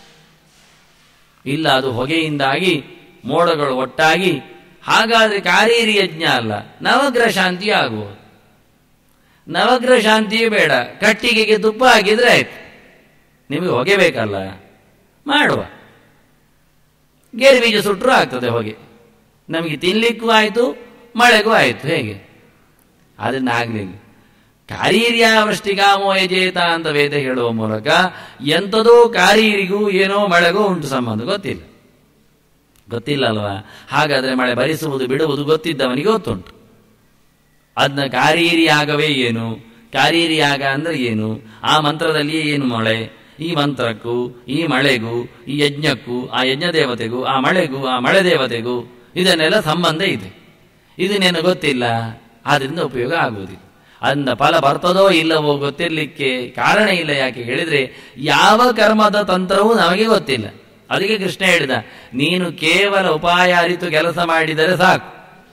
S1: ಇಲ್ಲ ಅದು ಹೊಗೆಯಿಂದಾಗಿ ಮೋಡಗಳು ಒಟ್ಟಾಗಿ ಹಾಗಾದ್ರೆ ಕಾರೀರಿ ಯಜ್ಞ ಅಲ್ಲ ನವಗ್ರಹ ಶಾಂತಿ ಆಗುವುದು ನವಗ್ರಹ ಶಾಂತಿಯೇ ಬೇಡ ಕಟ್ಟಿಗೆಗೆ ತುಪ್ಪ ಹಾಕಿದ್ರೆ ಆಯ್ತು ನಿಮಗೆ ಹೊಗೆ ಬೇಕಲ್ಲ ಮಾಡುವ ಗೇರು ಬೀಜ ಸುಟ್ಟರು ಆಗ್ತದೆ ಹೊಗೆ ನಮಗೆ ತಿನ್ಲಿಕ್ಕೂ ಆಯಿತು ಮಳೆಗೂ ಆಯಿತು ಹೇಗೆ ಅದನ್ನ ಆಗಲಿಲ್ಲ ಕಾರೀರ್ಯ ವೃಷ್ಟಿಗಾಮೋ ಯಜೇತ ಅಂತ ವೇದ ಹೇಳುವ ಮೂಲಕ ಎಂಥದೋ ಕಾರೀರಿಗೂ ಏನೋ ಮಳೆಗೂ ಉಂಟು ಸಂಬಂಧ ಗೊತ್ತಿಲ್ಲ ಗೊತ್ತಿಲ್ಲ ಅಲ್ವಾ ಹಾಗಾದ್ರೆ ಮಳೆ ಭರಿಸುವುದು ಬಿಡುವುದು ಗೊತ್ತಿದ್ದವನಿಗೆ ಗೊತ್ತುಂಟು ಅದನ್ನ ಕಾರೀರಿಯಾಗವೇ ಏನು ಕಾರೀರಿಯಾಗ ಅಂದ್ರೆ ಏನು ಆ ಮಂತ್ರದಲ್ಲಿ ಏನು ಮಳೆ ಈ ಮಂತ್ರಕ್ಕೂ ಈ ಮಳೆಗೂ ಈ ಯಜ್ಞಕ್ಕೂ ಆ ಯಜ್ಞ ದೇವತೆಗೂ ಆ ಮಳೆಗೂ ಆ ಮಳೆ ದೇವತೆಗೂ ಇದನ್ನೆಲ್ಲ ಸಂಬಂಧ ಇದೆ ಇದನ್ನೇನು ಗೊತ್ತಿಲ್ಲ ಆದ್ರಿಂದ ಉಪಯೋಗ ಆಗುವುದಿಲ್ಲ ಅಂದ ಫಲ ಬರ್ತದೋ ಇಲ್ಲವೋ ಗೊತ್ತಿರಲಿಕ್ಕೆ ಕಾರಣ ಇಲ್ಲ ಯಾಕೆ ಹೇಳಿದ್ರೆ ಯಾವ ಕರ್ಮದ ತಂತ್ರವೂ ನಮಗೆ ಗೊತ್ತಿಲ್ಲ ಅದಕ್ಕೆ ಕೃಷ್ಣ ಹೇಳಿದ ನೀನು ಕೇವಲ ಉಪಾಯ ಅರಿತು ಕೆಲಸ ಮಾಡಿದರೆ ಸಾಕು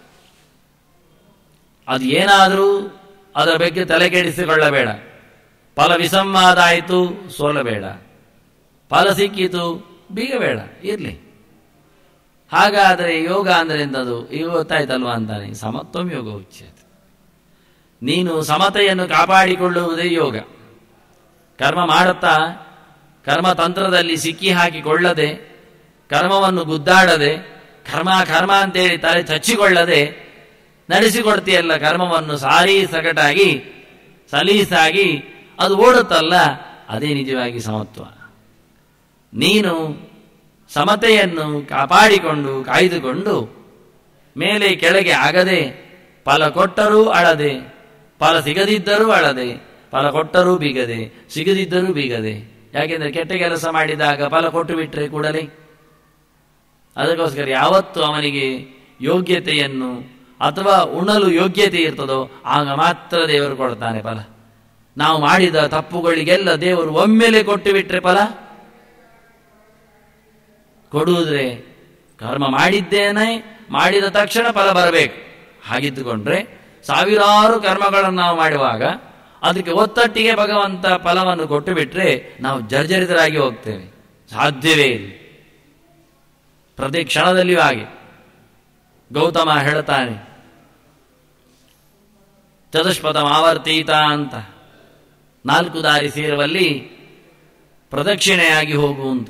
S1: ಅದು ಏನಾದರೂ ಅದರ ಬಗ್ಗೆ ತಲೆ ಕೆಡಿಸಿಕೊಳ್ಳಬೇಡ ಫಲ ವಿಸಂವಾದ ಆಯಿತು ಸೋಲಬೇಡ ಫಲ ಸಿಕ್ಕಿತು ಬೀಗಬೇಡ ಇರಲಿ ಹಾಗಾದರೆ ಯೋಗ ಅಂದ್ರೆ ಎಂಥದ್ದು ಈಗ ಗೊತ್ತಾಯ್ತಲ್ವಾ ಅಂತಾನೆ ಸಮತ್ವಂ ಯೋಗ ಉಚ್ಯತೆ ನೀನು ಸಮತೆಯನ್ನು ಕಾಪಾಡಿಕೊಳ್ಳುವುದೇ ಯೋಗ ಕರ್ಮ ಮಾಡುತ್ತಾ ಕರ್ಮತಂತ್ರದಲ್ಲಿ ಸಿಕ್ಕಿ ಹಾಕಿಕೊಳ್ಳದೆ ಕರ್ಮವನ್ನು ಗುದ್ದಾಡದೆ ಕರ್ಮ ಕರ್ಮ ಅಂತೇಳಿ ತಲೆ ಚಚ್ಚಿಕೊಳ್ಳದೆ ನಡೆಸಿಕೊಡ್ತೀಯಲ್ಲ ಕರ್ಮವನ್ನು ಸಾರಿ ಸಗಟಾಗಿ ಸಲೀಸಾಗಿ ಅದು ಓಡುತ್ತಲ್ಲ ಅದೇ ನಿಜವಾಗಿ ಸಮತ್ವ ನೀನು ಸಮತೆಯನ್ನು ಕಾಪಾಡಿಕೊಂಡು ಕಾಯ್ದುಕೊಂಡು ಮೇಲೆ ಕೆಳಗೆ ಆಗದೆ ಫಲ ಕೊಟ್ಟರೂ ಅಳದೆ ಫಲ ಸಿಗದಿದ್ದರೂ ಅಳದೆ ಫಲ ಕೊಟ್ಟರೂ ಬೀಗದೆ ಸಿಗದಿದ್ದರೂ ಬೀಗದೆ ಯಾಕೆಂದ್ರೆ ಕೆಟ್ಟ ಕೆಲಸ ಮಾಡಿದಾಗ ಫಲ ಕೊಟ್ಟು ಬಿಟ್ರೆ ಕೂಡಲೇ ಅದಕ್ಕೋಸ್ಕರ ಯಾವತ್ತು ಅವನಿಗೆ ಯೋಗ್ಯತೆಯನ್ನು ಅಥವಾ ಉಣಲು ಯೋಗ್ಯತೆ ಇರ್ತದೋ ಆಗ ಮಾತ್ರ ದೇವರು ಕೊಡ್ತಾನೆ ಫಲ ನಾವು ಮಾಡಿದ ತಪ್ಪುಗಳಿಗೆಲ್ಲ ದೇವರು ಒಮ್ಮೆಲೆ ಕೊಟ್ಟು ಬಿಟ್ರೆ ಫಲ ಕೊಡುವುದ್ರೆ ಕರ್ಮ ಮಾಡಿದ್ದೇನೆ ಮಾಡಿದ ತಕ್ಷಣ ಫಲ ಬರಬೇಕು ಹಾಗಿದ್ದುಕೊಂಡ್ರೆ ಸಾವಿರಾರು ಕರ್ಮಗಳನ್ನು ನಾವು ಮಾಡುವಾಗ ಅದಕ್ಕೆ ಒತ್ತಟ್ಟಿಗೆ ಭಗವಂತ ಫಲವನ್ನು ಕೊಟ್ಟು ಬಿಟ್ರೆ ನಾವು ಜರ್ಜರಿತರಾಗಿ ಹೋಗ್ತೇವೆ ಸಾಧ್ಯವೇ ಇಲ್ಲ ಪ್ರತಿ ಕ್ಷಣದಲ್ಲಿಯೂ ಹಾಗೆ ಗೌತಮ ಹೇಳ್ತಾನೆ ಚತುಷ್ಪಥ ಆವರ್ತೀತ ಅಂತ ನಾಲ್ಕು ದಾರಿ ಸೇರುವಲ್ಲಿ ಪ್ರದಕ್ಷಿಣೆಯಾಗಿ ಹೋಗು ಅಂತ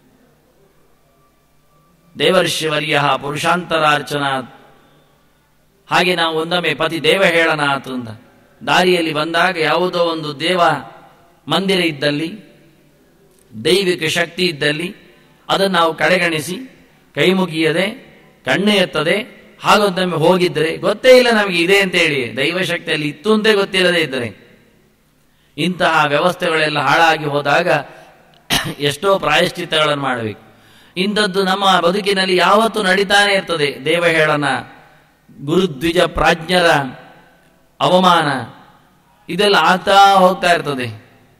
S1: ದೇವರ್ಷಿವರ್ಯ ಪುರುಷಾಂತರಾರ್ಚನಾಥ್ ಹಾಗೆ ನಾವು ಒಂದೊಮ್ಮೆ ಪತಿ ದೇವ ಹೇಳನಾಥ್ ಅಂತ ದಾರಿಯಲ್ಲಿ ಬಂದಾಗ ಯಾವುದೋ ಒಂದು ದೇವ ಮಂದಿರ ಇದ್ದಲ್ಲಿ ದೈವಿಕ ಶಕ್ತಿ ಇದ್ದಲ್ಲಿ ಅದನ್ನು ನಾವು ಕಡೆಗಣಿಸಿ ಕೈ ಮುಗಿಯದೆ ಕಣ್ಣು ಎತ್ತದೆ ಹಾಗೊಂದೊಮ್ಮೆ ಹೋಗಿದ್ರೆ ಗೊತ್ತೇ ಇಲ್ಲ ನಮಗೆ ಇದೆ ಅಂತೇಳಿ ದೈವಶಕ್ತಿಯಲ್ಲಿ ಇತ್ತು ಅಂತೇ ಗೊತ್ತಿಲ್ಲದೆ ಇದ್ದರೆ ಇಂತಹ ವ್ಯವಸ್ಥೆಗಳೆಲ್ಲ ಹಾಳಾಗಿ ಹೋದಾಗ ಎಷ್ಟೋ ಪ್ರಾಯಶ್ಚಿತ್ತಗಳನ್ನು ಮಾಡಬೇಕು ಇಂಥದ್ದು ನಮ್ಮ ಬದುಕಿನಲ್ಲಿ ಯಾವತ್ತೂ ನಡೀತಾನೆ ಇರ್ತದೆ ದೇವಹೇಳನ ಗುರುದ್ವಿಜ ಪ್ರಾಜ್ಞರ ಅವಮಾನ ಇದೆಲ್ಲ ಆಗ್ತಾ ಹೋಗ್ತಾ ಇರ್ತದೆ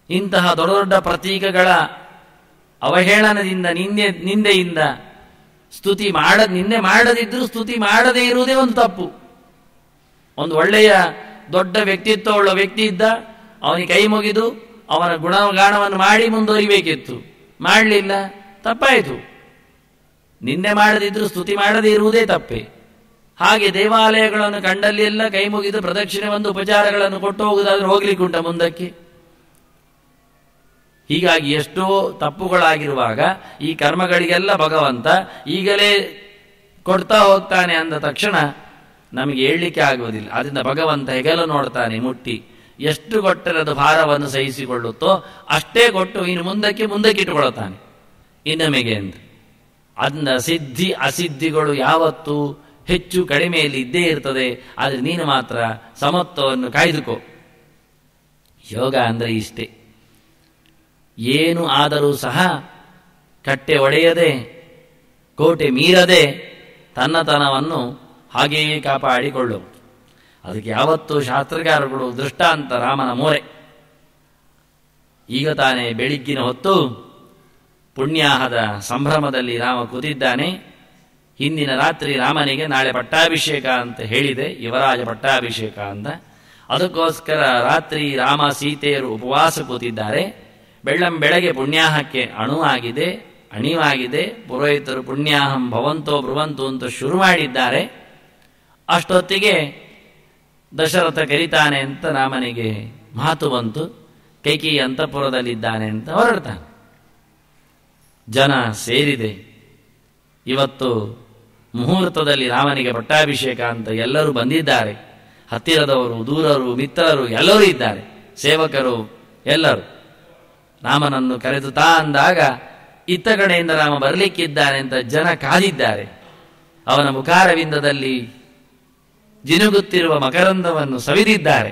S1: ಇಂತಹ ದೊಡ್ಡ ದೊಡ್ಡ ಪ್ರತೀಕಗಳ ಅವಹೇಳನದಿಂದ ನಿಂದೆ ನಿಂದೆಯಿಂದ ಸ್ತುತಿ ಮಾಡ ನಿಂದೆ ಮಾಡದಿದ್ರೂ ಸ್ತುತಿ ಮಾಡದೇ ಇರುವುದೇ ಒಂದು ತಪ್ಪು ಒಂದು ಒಳ್ಳೆಯ ದೊಡ್ಡ ವ್ಯಕ್ತಿತ್ವ ಉಳ್ಳ ವ್ಯಕ್ತಿ ಇದ್ದ ಅವನಿಗೆ ಕೈ ಮುಗಿದು ಅವನ ಗುಣಗಾನವನ್ನು ಮಾಡಿ ಮುಂದುವರಿಬೇಕಿತ್ತು ಮಾಡಲಿಲ್ಲ ತಪ್ಪಾಯಿತು ನಿನ್ನೆ ಮಾಡದಿದ್ರೂ ಸ್ತುತಿ ಮಾಡದೇ ಇರುವುದೇ ತಪ್ಪೆ ಹಾಗೆ ದೇವಾಲಯಗಳನ್ನು ಕಂಡಲ್ಲಿ ಎಲ್ಲ ಕೈ ಮುಗಿದು ಪ್ರದಕ್ಷಿಣೆ ಒಂದು ಉಪಚಾರಗಳನ್ನು ಕೊಟ್ಟು ಹೋಗುವುದಾದ್ರೆ ಹೋಗ್ಲಿಕ್ಕುಂಟ ಮುಂದಕ್ಕೆ ಹೀಗಾಗಿ ಎಷ್ಟೋ ತಪ್ಪುಗಳಾಗಿರುವಾಗ ಈ ಕರ್ಮಗಳಿಗೆಲ್ಲ ಭಗವಂತ ಈಗಲೇ ಕೊಡ್ತಾ ಹೋಗ್ತಾನೆ ಅಂದ ತಕ್ಷಣ ನಮಗೆ ಹೇಳಲಿಕ್ಕೆ ಆಗುವುದಿಲ್ಲ ಅದರಿಂದ ಭಗವಂತ ಹೆಗಲು ನೋಡ್ತಾನೆ ಮುಟ್ಟಿ ಎಷ್ಟು ಕೊಟ್ಟರೆ ಅದು ಭಾರವನ್ನು ಸಹಿಸಿಕೊಳ್ಳುತ್ತೋ ಅಷ್ಟೇ ಕೊಟ್ಟು ಇನ್ನು ಮುಂದಕ್ಕೆ ಮುಂದಕ್ಕೆ ಇಟ್ಟುಕೊಳ್ಳುತ್ತಾನೆ ಇನ್ನೊಮೆಗೆ ಅಂತ ಅದನ್ನ ಸಿದ್ಧಿ ಅಸಿದ್ಧಿಗಳು ಯಾವತ್ತೂ ಹೆಚ್ಚು ಕಡಿಮೆಯಲ್ಲಿ ಇದ್ದೇ ಇರ್ತದೆ ಆದರೆ ನೀನು ಮಾತ್ರ ಸಮತ್ವವನ್ನು ಕಾಯ್ದುಕೋ ಯೋಗ ಅಂದರೆ ಇಷ್ಟೇ ಏನು ಆದರೂ ಸಹ ಕಟ್ಟೆ ಒಡೆಯದೆ ಕೋಟೆ ಮೀರದೆ ತನ್ನತನವನ್ನು ಹಾಗೆಯೇ ಕಾಪಾಡಿಕೊಳ್ಳು ಅದಕ್ಕೆ ಯಾವತ್ತೂ ಶಾಸ್ತ್ರಗಾರಗಳು ದೃಷ್ಟಾಂತ ರಾಮನ ಮೋರೆ ಈಗ ತಾನೇ ಬೆಳಿಗ್ಗಿನ ಹೊತ್ತು ಪುಣ್ಯಾಹದ ಸಂಭ್ರಮದಲ್ಲಿ ರಾಮ ಕೂತಿದ್ದಾನೆ ಹಿಂದಿನ ರಾತ್ರಿ ರಾಮನಿಗೆ ನಾಳೆ ಪಟ್ಟಾಭಿಷೇಕ ಅಂತ ಹೇಳಿದೆ ಯುವರಾಜ ಪಟ್ಟಾಭಿಷೇಕ ಅಂತ ಅದಕ್ಕೋಸ್ಕರ ರಾತ್ರಿ ರಾಮ ಸೀತೆಯರು ಉಪವಾಸ ಕೂತಿದ್ದಾರೆ ಬೆಳ್ಳಂ ಬೆಳಗ್ಗೆ ಪುಣ್ಯಾಹಕ್ಕೆ ಅಣುವಾಗಿದೆ ಅಣಿವಾಗಿದೆ ಪುರೋಹಿತರು ಪುಣ್ಯಾಹಂ ಭವಂತೋ ಬ್ರುವಂತು ಅಂತ ಶುರು ಮಾಡಿದ್ದಾರೆ ಅಷ್ಟೊತ್ತಿಗೆ ದಶರಥ ಕರಿತಾನೆ ಅಂತ ರಾಮನಿಗೆ ಮಾತು ಬಂತು ಕೈಕಿ ಅಂತಃಪುರದಲ್ಲಿದ್ದಾನೆ ಅಂತ ಹೊರಡ್ತಾನೆ ಜನ ಸೇರಿದೆ ಇವತ್ತು ಮುಹೂರ್ತದಲ್ಲಿ ರಾಮನಿಗೆ ಪಟ್ಟಾಭಿಷೇಕ ಅಂತ ಎಲ್ಲರೂ ಬಂದಿದ್ದಾರೆ ಹತ್ತಿರದವರು ದೂರರು ಮಿತ್ರರು ಎಲ್ಲರೂ ಇದ್ದಾರೆ ಸೇವಕರು ಎಲ್ಲರೂ ರಾಮನನ್ನು ಕರೆದು ತಾ ಅಂದಾಗ ಇತ್ತ ಕಡೆಯಿಂದ ರಾಮ ಬರಲಿಕ್ಕಿದ್ದಾನೆ ಅಂತ ಜನ ಕಾದಿದ್ದಾರೆ ಅವನ ಮುಖಾರವಿಂದದಲ್ಲಿ ಜಿನುಗುತ್ತಿರುವ ಮಕರಂದವನ್ನು ಸವಿದಿದ್ದಾರೆ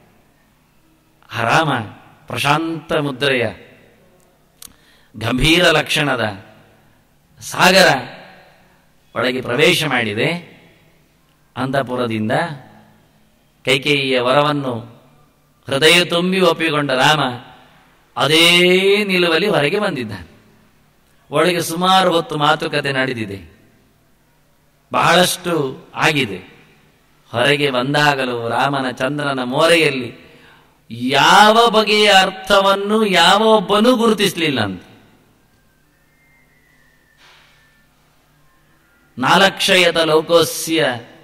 S1: ಆ ರಾಮ ಪ್ರಶಾಂತ ಮುದ್ರೆಯ ಗಂಭೀರ ಲಕ್ಷಣದ ಸಾಗರ ಒಳಗೆ ಪ್ರವೇಶ ಮಾಡಿದೆ ಅಂತಃಪುರದಿಂದ ಕೈಕೇಯಿಯ ವರವನ್ನು ಹೃದಯ ತುಂಬಿ ಒಪ್ಪಿಕೊಂಡ ರಾಮ ಅದೇ ನಿಲುವಲ್ಲಿ ಹೊರಗೆ ಬಂದಿದ್ದಾನೆ ಒಳಗೆ ಸುಮಾರು ಹೊತ್ತು ಮಾತುಕತೆ ನಡೆದಿದೆ ಬಹಳಷ್ಟು ಆಗಿದೆ ಹೊರಗೆ ಬಂದಾಗಲೂ ರಾಮನ ಚಂದ್ರನ ಮೋರೆಯಲ್ಲಿ ಯಾವ ಬಗೆಯ ಅರ್ಥವನ್ನು ಯಾವ ಒಬ್ಬನೂ ಗುರುತಿಸಲಿಲ್ಲ ಅಂತ ನಾಲಕ್ಷಯತ ಲೋಕೋಸ್ಯ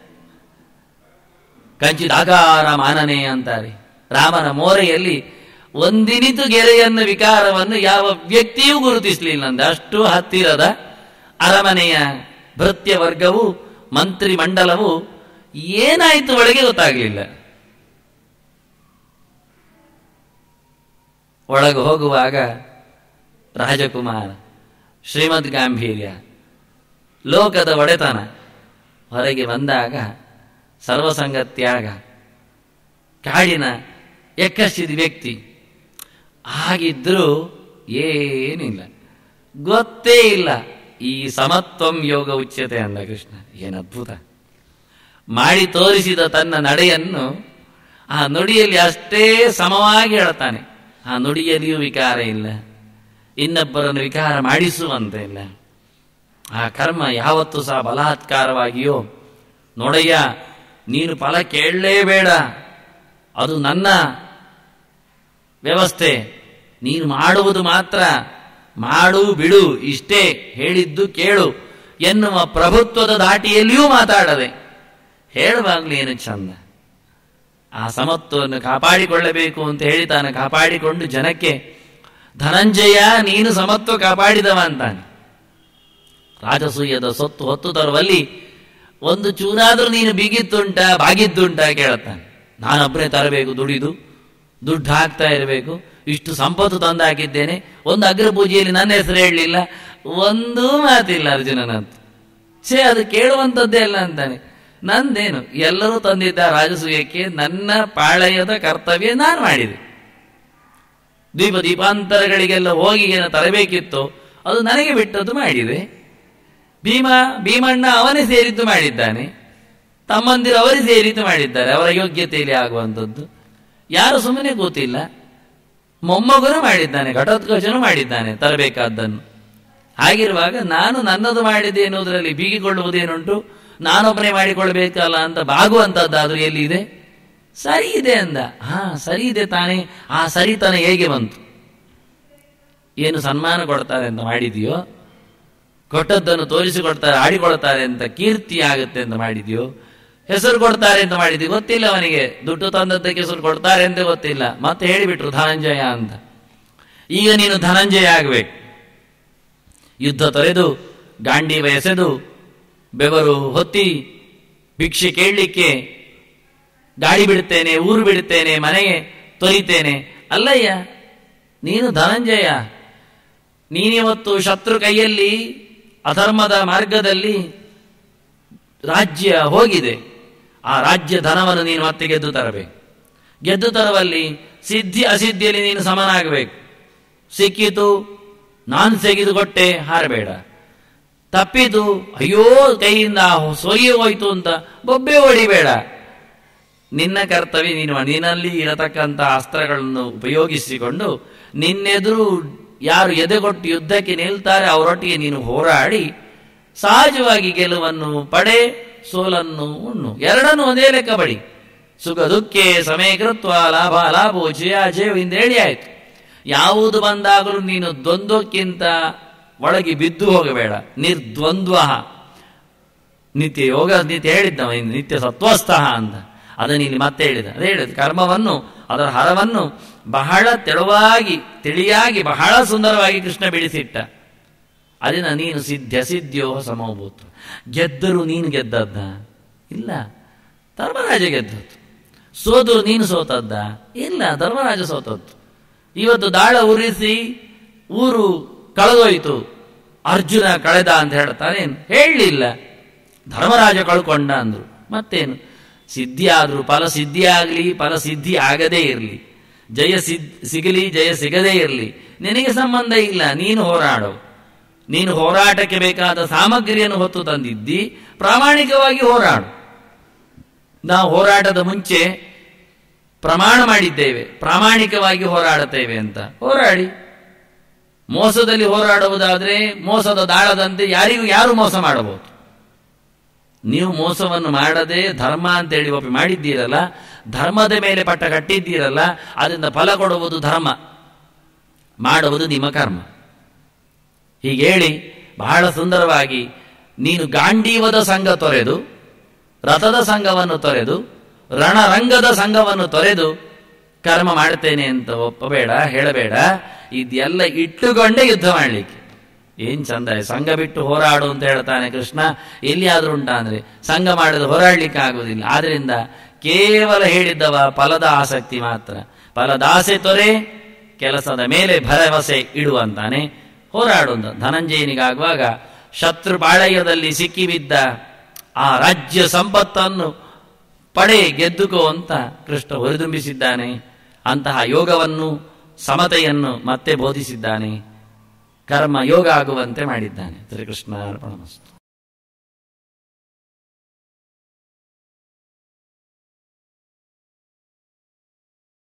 S1: ಕಂಚಿದಾಕಾರ ಮಾನನೆ ಅಂತಾರೆ ರಾಮನ ಮೋರೆಯಲ್ಲಿ ಒಂದಿನಿತು ಗೆರೆಯನ್ನು ವಿಕಾರವನ್ನು ಯಾವ ವ್ಯಕ್ತಿಯೂ ಗುರುತಿಸಲಿಲ್ಲ ಅಂದ ಅಷ್ಟು ಹತ್ತಿರದ ಅರಮನೆಯ ಭೃತ್ಯ ವರ್ಗವು ಮಂತ್ರಿ ಮಂಡಲವು ಏನಾಯಿತು ಒಳಗೆ ಗೊತ್ತಾಗಲಿಲ್ಲ ಒಳಗೆ ಹೋಗುವಾಗ ರಾಜಕುಮಾರ ಶ್ರೀಮದ್ ಗಾಂಭೀರ್ಯ ಲೋಕದ ಒಡೆತನ ಹೊರಗೆ ಬಂದಾಗ ಸರ್ವಸಂಗತ್ಯಾಗ ಕಾಡಿನ ಎಕ್ಕಸಿದ ವ್ಯಕ್ತಿ ಹಾಗಿದ್ರೂ ಏನಿಲ್ಲ ಗೊತ್ತೇ ಇಲ್ಲ ಈ ಸಮತ್ವಂ ಯೋಗ ಉಚ್ಯತೆ ಅಂದ ಕೃಷ್ಣ ಏನು ಅದ್ಭುತ ಮಾಡಿ ತೋರಿಸಿದ ತನ್ನ ನಡೆಯನ್ನು ಆ ನುಡಿಯಲ್ಲಿ ಅಷ್ಟೇ ಸಮವಾಗಿ ಹೇಳ್ತಾನೆ ಆ ನುಡಿಯಲ್ಲಿಯೂ ವಿಕಾರ ಇಲ್ಲ ಇನ್ನೊಬ್ಬರನ್ನು ವಿಕಾರ ಮಾಡಿಸುವಂತೆ ಇಲ್ಲ ಆ ಕರ್ಮ ಯಾವತ್ತೂ ಸಹ ಬಲಾತ್ಕಾರವಾಗಿಯೋ ನೋಡಯ್ಯ ನೀನು ಫಲ ಕೇಳಲೇಬೇಡ ಅದು ನನ್ನ ವ್ಯವಸ್ಥೆ ನೀನು ಮಾಡುವುದು ಮಾತ್ರ ಮಾಡು ಬಿಡು ಇಷ್ಟೇ ಹೇಳಿದ್ದು ಕೇಳು ಎನ್ನುವ ಪ್ರಭುತ್ವದ ದಾಟಿಯಲ್ಲಿಯೂ ಮಾತಾಡದೆ ಹೇಳುವಾಗ್ಲೂ ಏನು ಚಂದ ಆ ಸಮತ್ವವನ್ನು ಕಾಪಾಡಿಕೊಳ್ಳಬೇಕು ಅಂತ ಹೇಳಿ ತಾನು ಕಾಪಾಡಿಕೊಂಡು ಜನಕ್ಕೆ ಧನಂಜಯ ನೀನು ಸಮತ್ವ ಕಾಪಾಡಿದವ ಅಂತಾನೆ ರಾಜಸೂಯದ ಸೊತ್ತು ಹೊತ್ತು ತರುವಲ್ಲಿ ಒಂದು ಚೂರಾದ್ರೂ ನೀನು ಬಿಗಿದ್ದುಂಟ ಬಾಗಿದ್ದುಂಟ ಕೇಳುತ್ತಾನೆ ನಾನೊಬ್ಬನೇ ತರಬೇಕು ದುಡಿದು ದುಡ್ಡು ಹಾಕ್ತಾ ಇರಬೇಕು ಇಷ್ಟು ಸಂಪತ್ತು ತಂದು ಹಾಕಿದ್ದೇನೆ ಒಂದು ಅಗ್ರ ಪೂಜೆಯಲ್ಲಿ ನನ್ನ ಹೆಸರು ಹೇಳಲಿಲ್ಲ ಒಂದೂ ಮಾತಿಲ್ಲ ಅರ್ಜುನನಂತ ಛೇ ಅದು ಕೇಳುವಂಥದ್ದೇ ಅಲ್ಲ ಅಂತಾನೆ ನಂದೇನು ಎಲ್ಲರೂ ತಂದಿದ್ದ ರಾಜಸೂಯಕ್ಕೆ ನನ್ನ ಪಾಳಯದ ಕರ್ತವ್ಯ ನಾನು ಮಾಡಿದೆ ದೀಪ ದೀಪಾಂತರಗಳಿಗೆಲ್ಲ ಹೋಗಿ ಏನು ತರಬೇಕಿತ್ತು ಅದು ನನಗೆ ಬಿಟ್ಟದ್ದು ಮಾಡಿದೆ ಭೀಮ ಭೀಮಣ್ಣ ಅವನೇ ಸೇರಿದ್ದು ಮಾಡಿದ್ದಾನೆ ತಮ್ಮಂದಿರು ಅವರೇ ಸೇರಿದ್ದು ಮಾಡಿದ್ದಾರೆ ಅವರ ಯೋಗ್ಯತೆಯಲ್ಲಿ ಆಗುವಂಥದ್ದು ಯಾರು ಸುಮ್ಮನೆ ಕೂತಿಲ್ಲ ಮೊಮ್ಮಗನು ಮಾಡಿದ್ದಾನೆ ಘಟೋತ್ಕಚನು ಮಾಡಿದ್ದಾನೆ ತರಬೇಕಾದ್ದನ್ನು ಹಾಗಿರುವಾಗ ನಾನು ನನ್ನದು ಮಾಡಿದೆ ಎನ್ನುವುದರಲ್ಲಿ ಬೀಗಿಕೊಳ್ಳುವುದೇನುಂಟು ನಾನೊಬ್ಬನೇ ಮಾಡಿಕೊಳ್ಬೇಕಲ್ಲ ಅಂತ ಬಾಗುವಂತದ್ದಾದ್ರೂ ಎಲ್ಲಿದೆ ಸರಿ ಇದೆ ಅಂದ ಹಾ ಸರಿ ಇದೆ ತಾನೇ ಆ ಸರಿತನ ಹೇಗೆ ಬಂತು ಏನು ಸನ್ಮಾನ ಕೊಡ್ತಾರೆ ಅಂತ ಮಾಡಿದೆಯೋ ಕೊಟ್ಟದ್ದನ್ನು ತೋರಿಸಿಕೊಡ್ತಾರೆ ಆಡಿಕೊಳ್ತಾರೆ ಅಂತ ಕೀರ್ತಿ ಆಗುತ್ತೆ ಅಂತ ಮಾಡಿದ್ಯೋ ಹೆಸರು ಕೊಡ್ತಾರೆ ಅಂತ ಮಾಡಿದ್ವಿ ಗೊತ್ತಿಲ್ಲ ಅವನಿಗೆ ದುಡ್ಡು ತಂದದ್ದಕ್ಕೆ ಹೆಸರು ಕೊಡ್ತಾರೆ ಅಂತ ಗೊತ್ತಿಲ್ಲ ಮತ್ತೆ ಹೇಳಿಬಿಟ್ರು ಧನಂಜಯ ಅಂತ ಈಗ ನೀನು ಧನಂಜಯ ಆಗಬೇಕು ಯುದ್ಧ ತೊರೆದು ಗಾಂಡೀವ ಎಸೆದು ಬೆವರು ಹೊತ್ತಿ ಭಿಕ್ಷೆ ಕೇಳಲಿಕ್ಕೆ ಗಾಡಿ ಬಿಡುತ್ತೇನೆ ಊರು ಬಿಡುತ್ತೇನೆ ಮನೆಗೆ ತೊರಿತೇನೆ ಅಲ್ಲಯ್ಯ ನೀನು ಧನಂಜಯ ನೀನಿವತ್ತು ಶತ್ರು ಕೈಯಲ್ಲಿ ಅಧರ್ಮದ ಮಾರ್ಗದಲ್ಲಿ ರಾಜ್ಯ ಹೋಗಿದೆ ಆ ರಾಜ್ಯ ಧನವನ್ನು ನೀನು ಮತ್ತೆ ಗೆದ್ದು ತರಬೇಕು ಗೆದ್ದು ತರುವಲ್ಲಿ ಸಿದ್ಧಿ ಅಸಿದ್ಧಿಯಲ್ಲಿ ನೀನು ಸಮನಾಗಬೇಕು ಸಿಕ್ಕಿತು ನಾನು ತೆಗೆದುಕೊಟ್ಟೆ ಹಾರಬೇಡ ತಪ್ಪಿತು ಅಯ್ಯೋ ಕೈಯಿಂದ ಸೊಗಿ ಹೋಯ್ತು ಅಂತ ಬೊಬ್ಬೆ ಹೊಡಿಬೇಡ ನಿನ್ನ ಕರ್ತವ್ಯ ನೀನು ನಿನ್ನಲ್ಲಿ ಇರತಕ್ಕಂಥ ಅಸ್ತ್ರಗಳನ್ನು ಉಪಯೋಗಿಸಿಕೊಂಡು ನಿನ್ನೆದುರು ಯಾರು ಎದೆಗೊಟ್ಟು ಯುದ್ಧಕ್ಕೆ ನಿಲ್ತಾರೆ ಅವರೊಟ್ಟಿಗೆ ನೀನು ಹೋರಾಡಿ ಸಹಜವಾಗಿ ಗೆಲುವನ್ನು ಪಡೆ ಸೋಲನ್ನು ಉಣ್ಣು ಎರಡನ್ನು ಒಂದೇ ಲೆಕ್ಕ ಬಡಿ ಸುಖ ದುಃಖೆ ಸಮಯಕೃತ್ವ ಲಾಭ ಲಾಭೋ ಜಯ ಜಯ ಎಂದು ಹೇಳಿ ಆಯ್ತು ಯಾವುದು ಬಂದಾಗಲೂ ನೀನು ದ್ವಂದ್ವಕ್ಕಿಂತ ಒಳಗೆ ಬಿದ್ದು ಹೋಗಬೇಡ ನಿರ್ದ್ವಂದ್ವ ನಿತ್ಯ ಯೋಗ ನಿತ್ಯ ಹೇಳಿದ್ದವ ಇನ್ನು ನಿತ್ಯ ಸತ್ವಸ್ಥಃ ಅಂತ ಅದನ್ನು ಇಲ್ಲಿ ಮತ್ತೆ ಹೇಳಿದ ಅದೇ ಹೇಳಿದ ಕರ್ಮವನ್ನು ಅದರ ಹರವನ್ನು ಬಹಳ ತೆಳುವಾಗಿ ತಿಳಿಯಾಗಿ ಬಹಳ ಸುಂದರವಾಗಿ ಕೃಷ್ಣ ಬಿಡಿಸಿಟ್ಟ ಅದನ್ನ ನೀನು ಸಿದ್ಧ ಸಿದ್ಧೋ ಸಮಭೂತ ಗೆದ್ದರು ನೀನು ಗೆದ್ದದ್ದ ಇಲ್ಲ ಧರ್ಮರಾಜ ಗೆದ್ದದ್ದು ಸೋದರು ನೀನು ಸೋತದ್ದ ಇಲ್ಲ ಧರ್ಮರಾಜ ಸೋತದ್ದು ಇವತ್ತು ದಾಳ ಉರಿಸಿ ಊರು ಕಳೆದೋಯ್ತು ಅರ್ಜುನ ಕಳೆದ ಅಂತ ಹೇಳ್ತಾನೆ ಹೇಳಲಿಲ್ಲ ಧರ್ಮರಾಜ ಕಳ್ಕೊಂಡ ಅಂದ್ರು ಮತ್ತೇನು ಸಿದ್ಧಿ ಆದ್ರೂ ಫಲ ಸಿದ್ಧಿ ಆಗಲಿ ಫಲ ಸಿದ್ಧಿ ಆಗದೇ ಇರಲಿ ಜಯ ಸಿದ್ ಸಿಗಲಿ ಜಯ ಸಿಗದೇ ಇರಲಿ ನಿನಗೆ ಸಂಬಂಧ ಇಲ್ಲ ನೀನು ಹೋರಾಡು ನೀನು ಹೋರಾಟಕ್ಕೆ ಬೇಕಾದ ಸಾಮಗ್ರಿಯನ್ನು ಹೊತ್ತು ತಂದಿದ್ದಿ ಪ್ರಾಮಾಣಿಕವಾಗಿ ಹೋರಾಡು ನಾವು ಹೋರಾಟದ ಮುಂಚೆ ಪ್ರಮಾಣ ಮಾಡಿದ್ದೇವೆ ಪ್ರಾಮಾಣಿಕವಾಗಿ ಹೋರಾಡುತ್ತೇವೆ ಅಂತ ಹೋರಾಡಿ ಮೋಸದಲ್ಲಿ ಹೋರಾಡುವುದಾದ್ರೆ ಮೋಸದ ದಾಳದಂತೆ ಯಾರಿಗೂ ಯಾರು ಮೋಸ ಮಾಡಬಹುದು ನೀವು ಮೋಸವನ್ನು ಮಾಡದೆ ಧರ್ಮ ಅಂತೇಳಿ ಒಪ್ಪಿ ಮಾಡಿದ್ದೀರಲ್ಲ ಧರ್ಮದ ಮೇಲೆ ಪಟ್ಟ ಕಟ್ಟಿದ್ದೀರಲ್ಲ ಅದರಿಂದ ಫಲ ಕೊಡುವುದು ಧರ್ಮ ಮಾಡುವುದು ನಿಮ್ಮ ಕರ್ಮ ಹೀಗೆ ಹೇಳಿ ಬಹಳ ಸುಂದರವಾಗಿ ನೀನು ಗಾಂಡೀವದ ಸಂಘ ತೊರೆದು ರಥದ ಸಂಘವನ್ನು ತೊರೆದು ರಣರಂಗದ ಸಂಘವನ್ನು ತೊರೆದು ಕರ್ಮ ಮಾಡ್ತೇನೆ ಅಂತ ಒಪ್ಪಬೇಡ ಹೇಳಬೇಡ ಇದೆಲ್ಲ ಇಟ್ಟುಕೊಂಡೇ ಯುದ್ಧ ಮಾಡಲಿಕ್ಕೆ ಏನ್ ಚಂದ ಸಂಘ ಬಿಟ್ಟು ಹೋರಾಡು ಅಂತ ಹೇಳ್ತಾನೆ ಕೃಷ್ಣ ಎಲ್ಲಿಯಾದ್ರೂ ಉಂಟಾ ಅಂದ್ರೆ ಸಂಘ ಮಾಡಿದ್ರೆ ಹೋರಾಡ್ಲಿಕ್ಕೆ ಆಗುವುದಿಲ್ಲ ಆದ್ರಿಂದ ಕೇವಲ ಹೇಳಿದ್ದವ ಫಲದ ಆಸಕ್ತಿ ಮಾತ್ರ ಫಲದ ಆಸೆ ತೊರೆ ಕೆಲಸದ ಮೇಲೆ ಭರವಸೆ ಇಡುವಂತಾನೆ ಹೋರಾಡು ಧನಂಜಯನಿಗಾಗುವಾಗ ಶತ್ರು ಪಾಳಯದಲ್ಲಿ ಸಿಕ್ಕಿಬಿದ್ದ ಆ ರಾಜ್ಯ ಸಂಪತ್ತನ್ನು ಪಡೆ ಗೆದ್ದುಕೋ ಅಂತ ಕೃಷ್ಣ ಹೊರದುಂಬಿಸಿದ್ದಾನೆ ಅಂತಹ ಯೋಗವನ್ನು ಸಮತೆಯನ್ನು ಮತ್ತೆ ಬೋಧಿಸಿದ್ದಾನೆ ಕರ್ಮ ಯೋಗ ಆಗುವಂತೆ ಮಾಡಿದ್ದಾನೆ ಶ್ರೀಕೃಷ್ಣ ಅರ್ಪಣಮಸ್ತು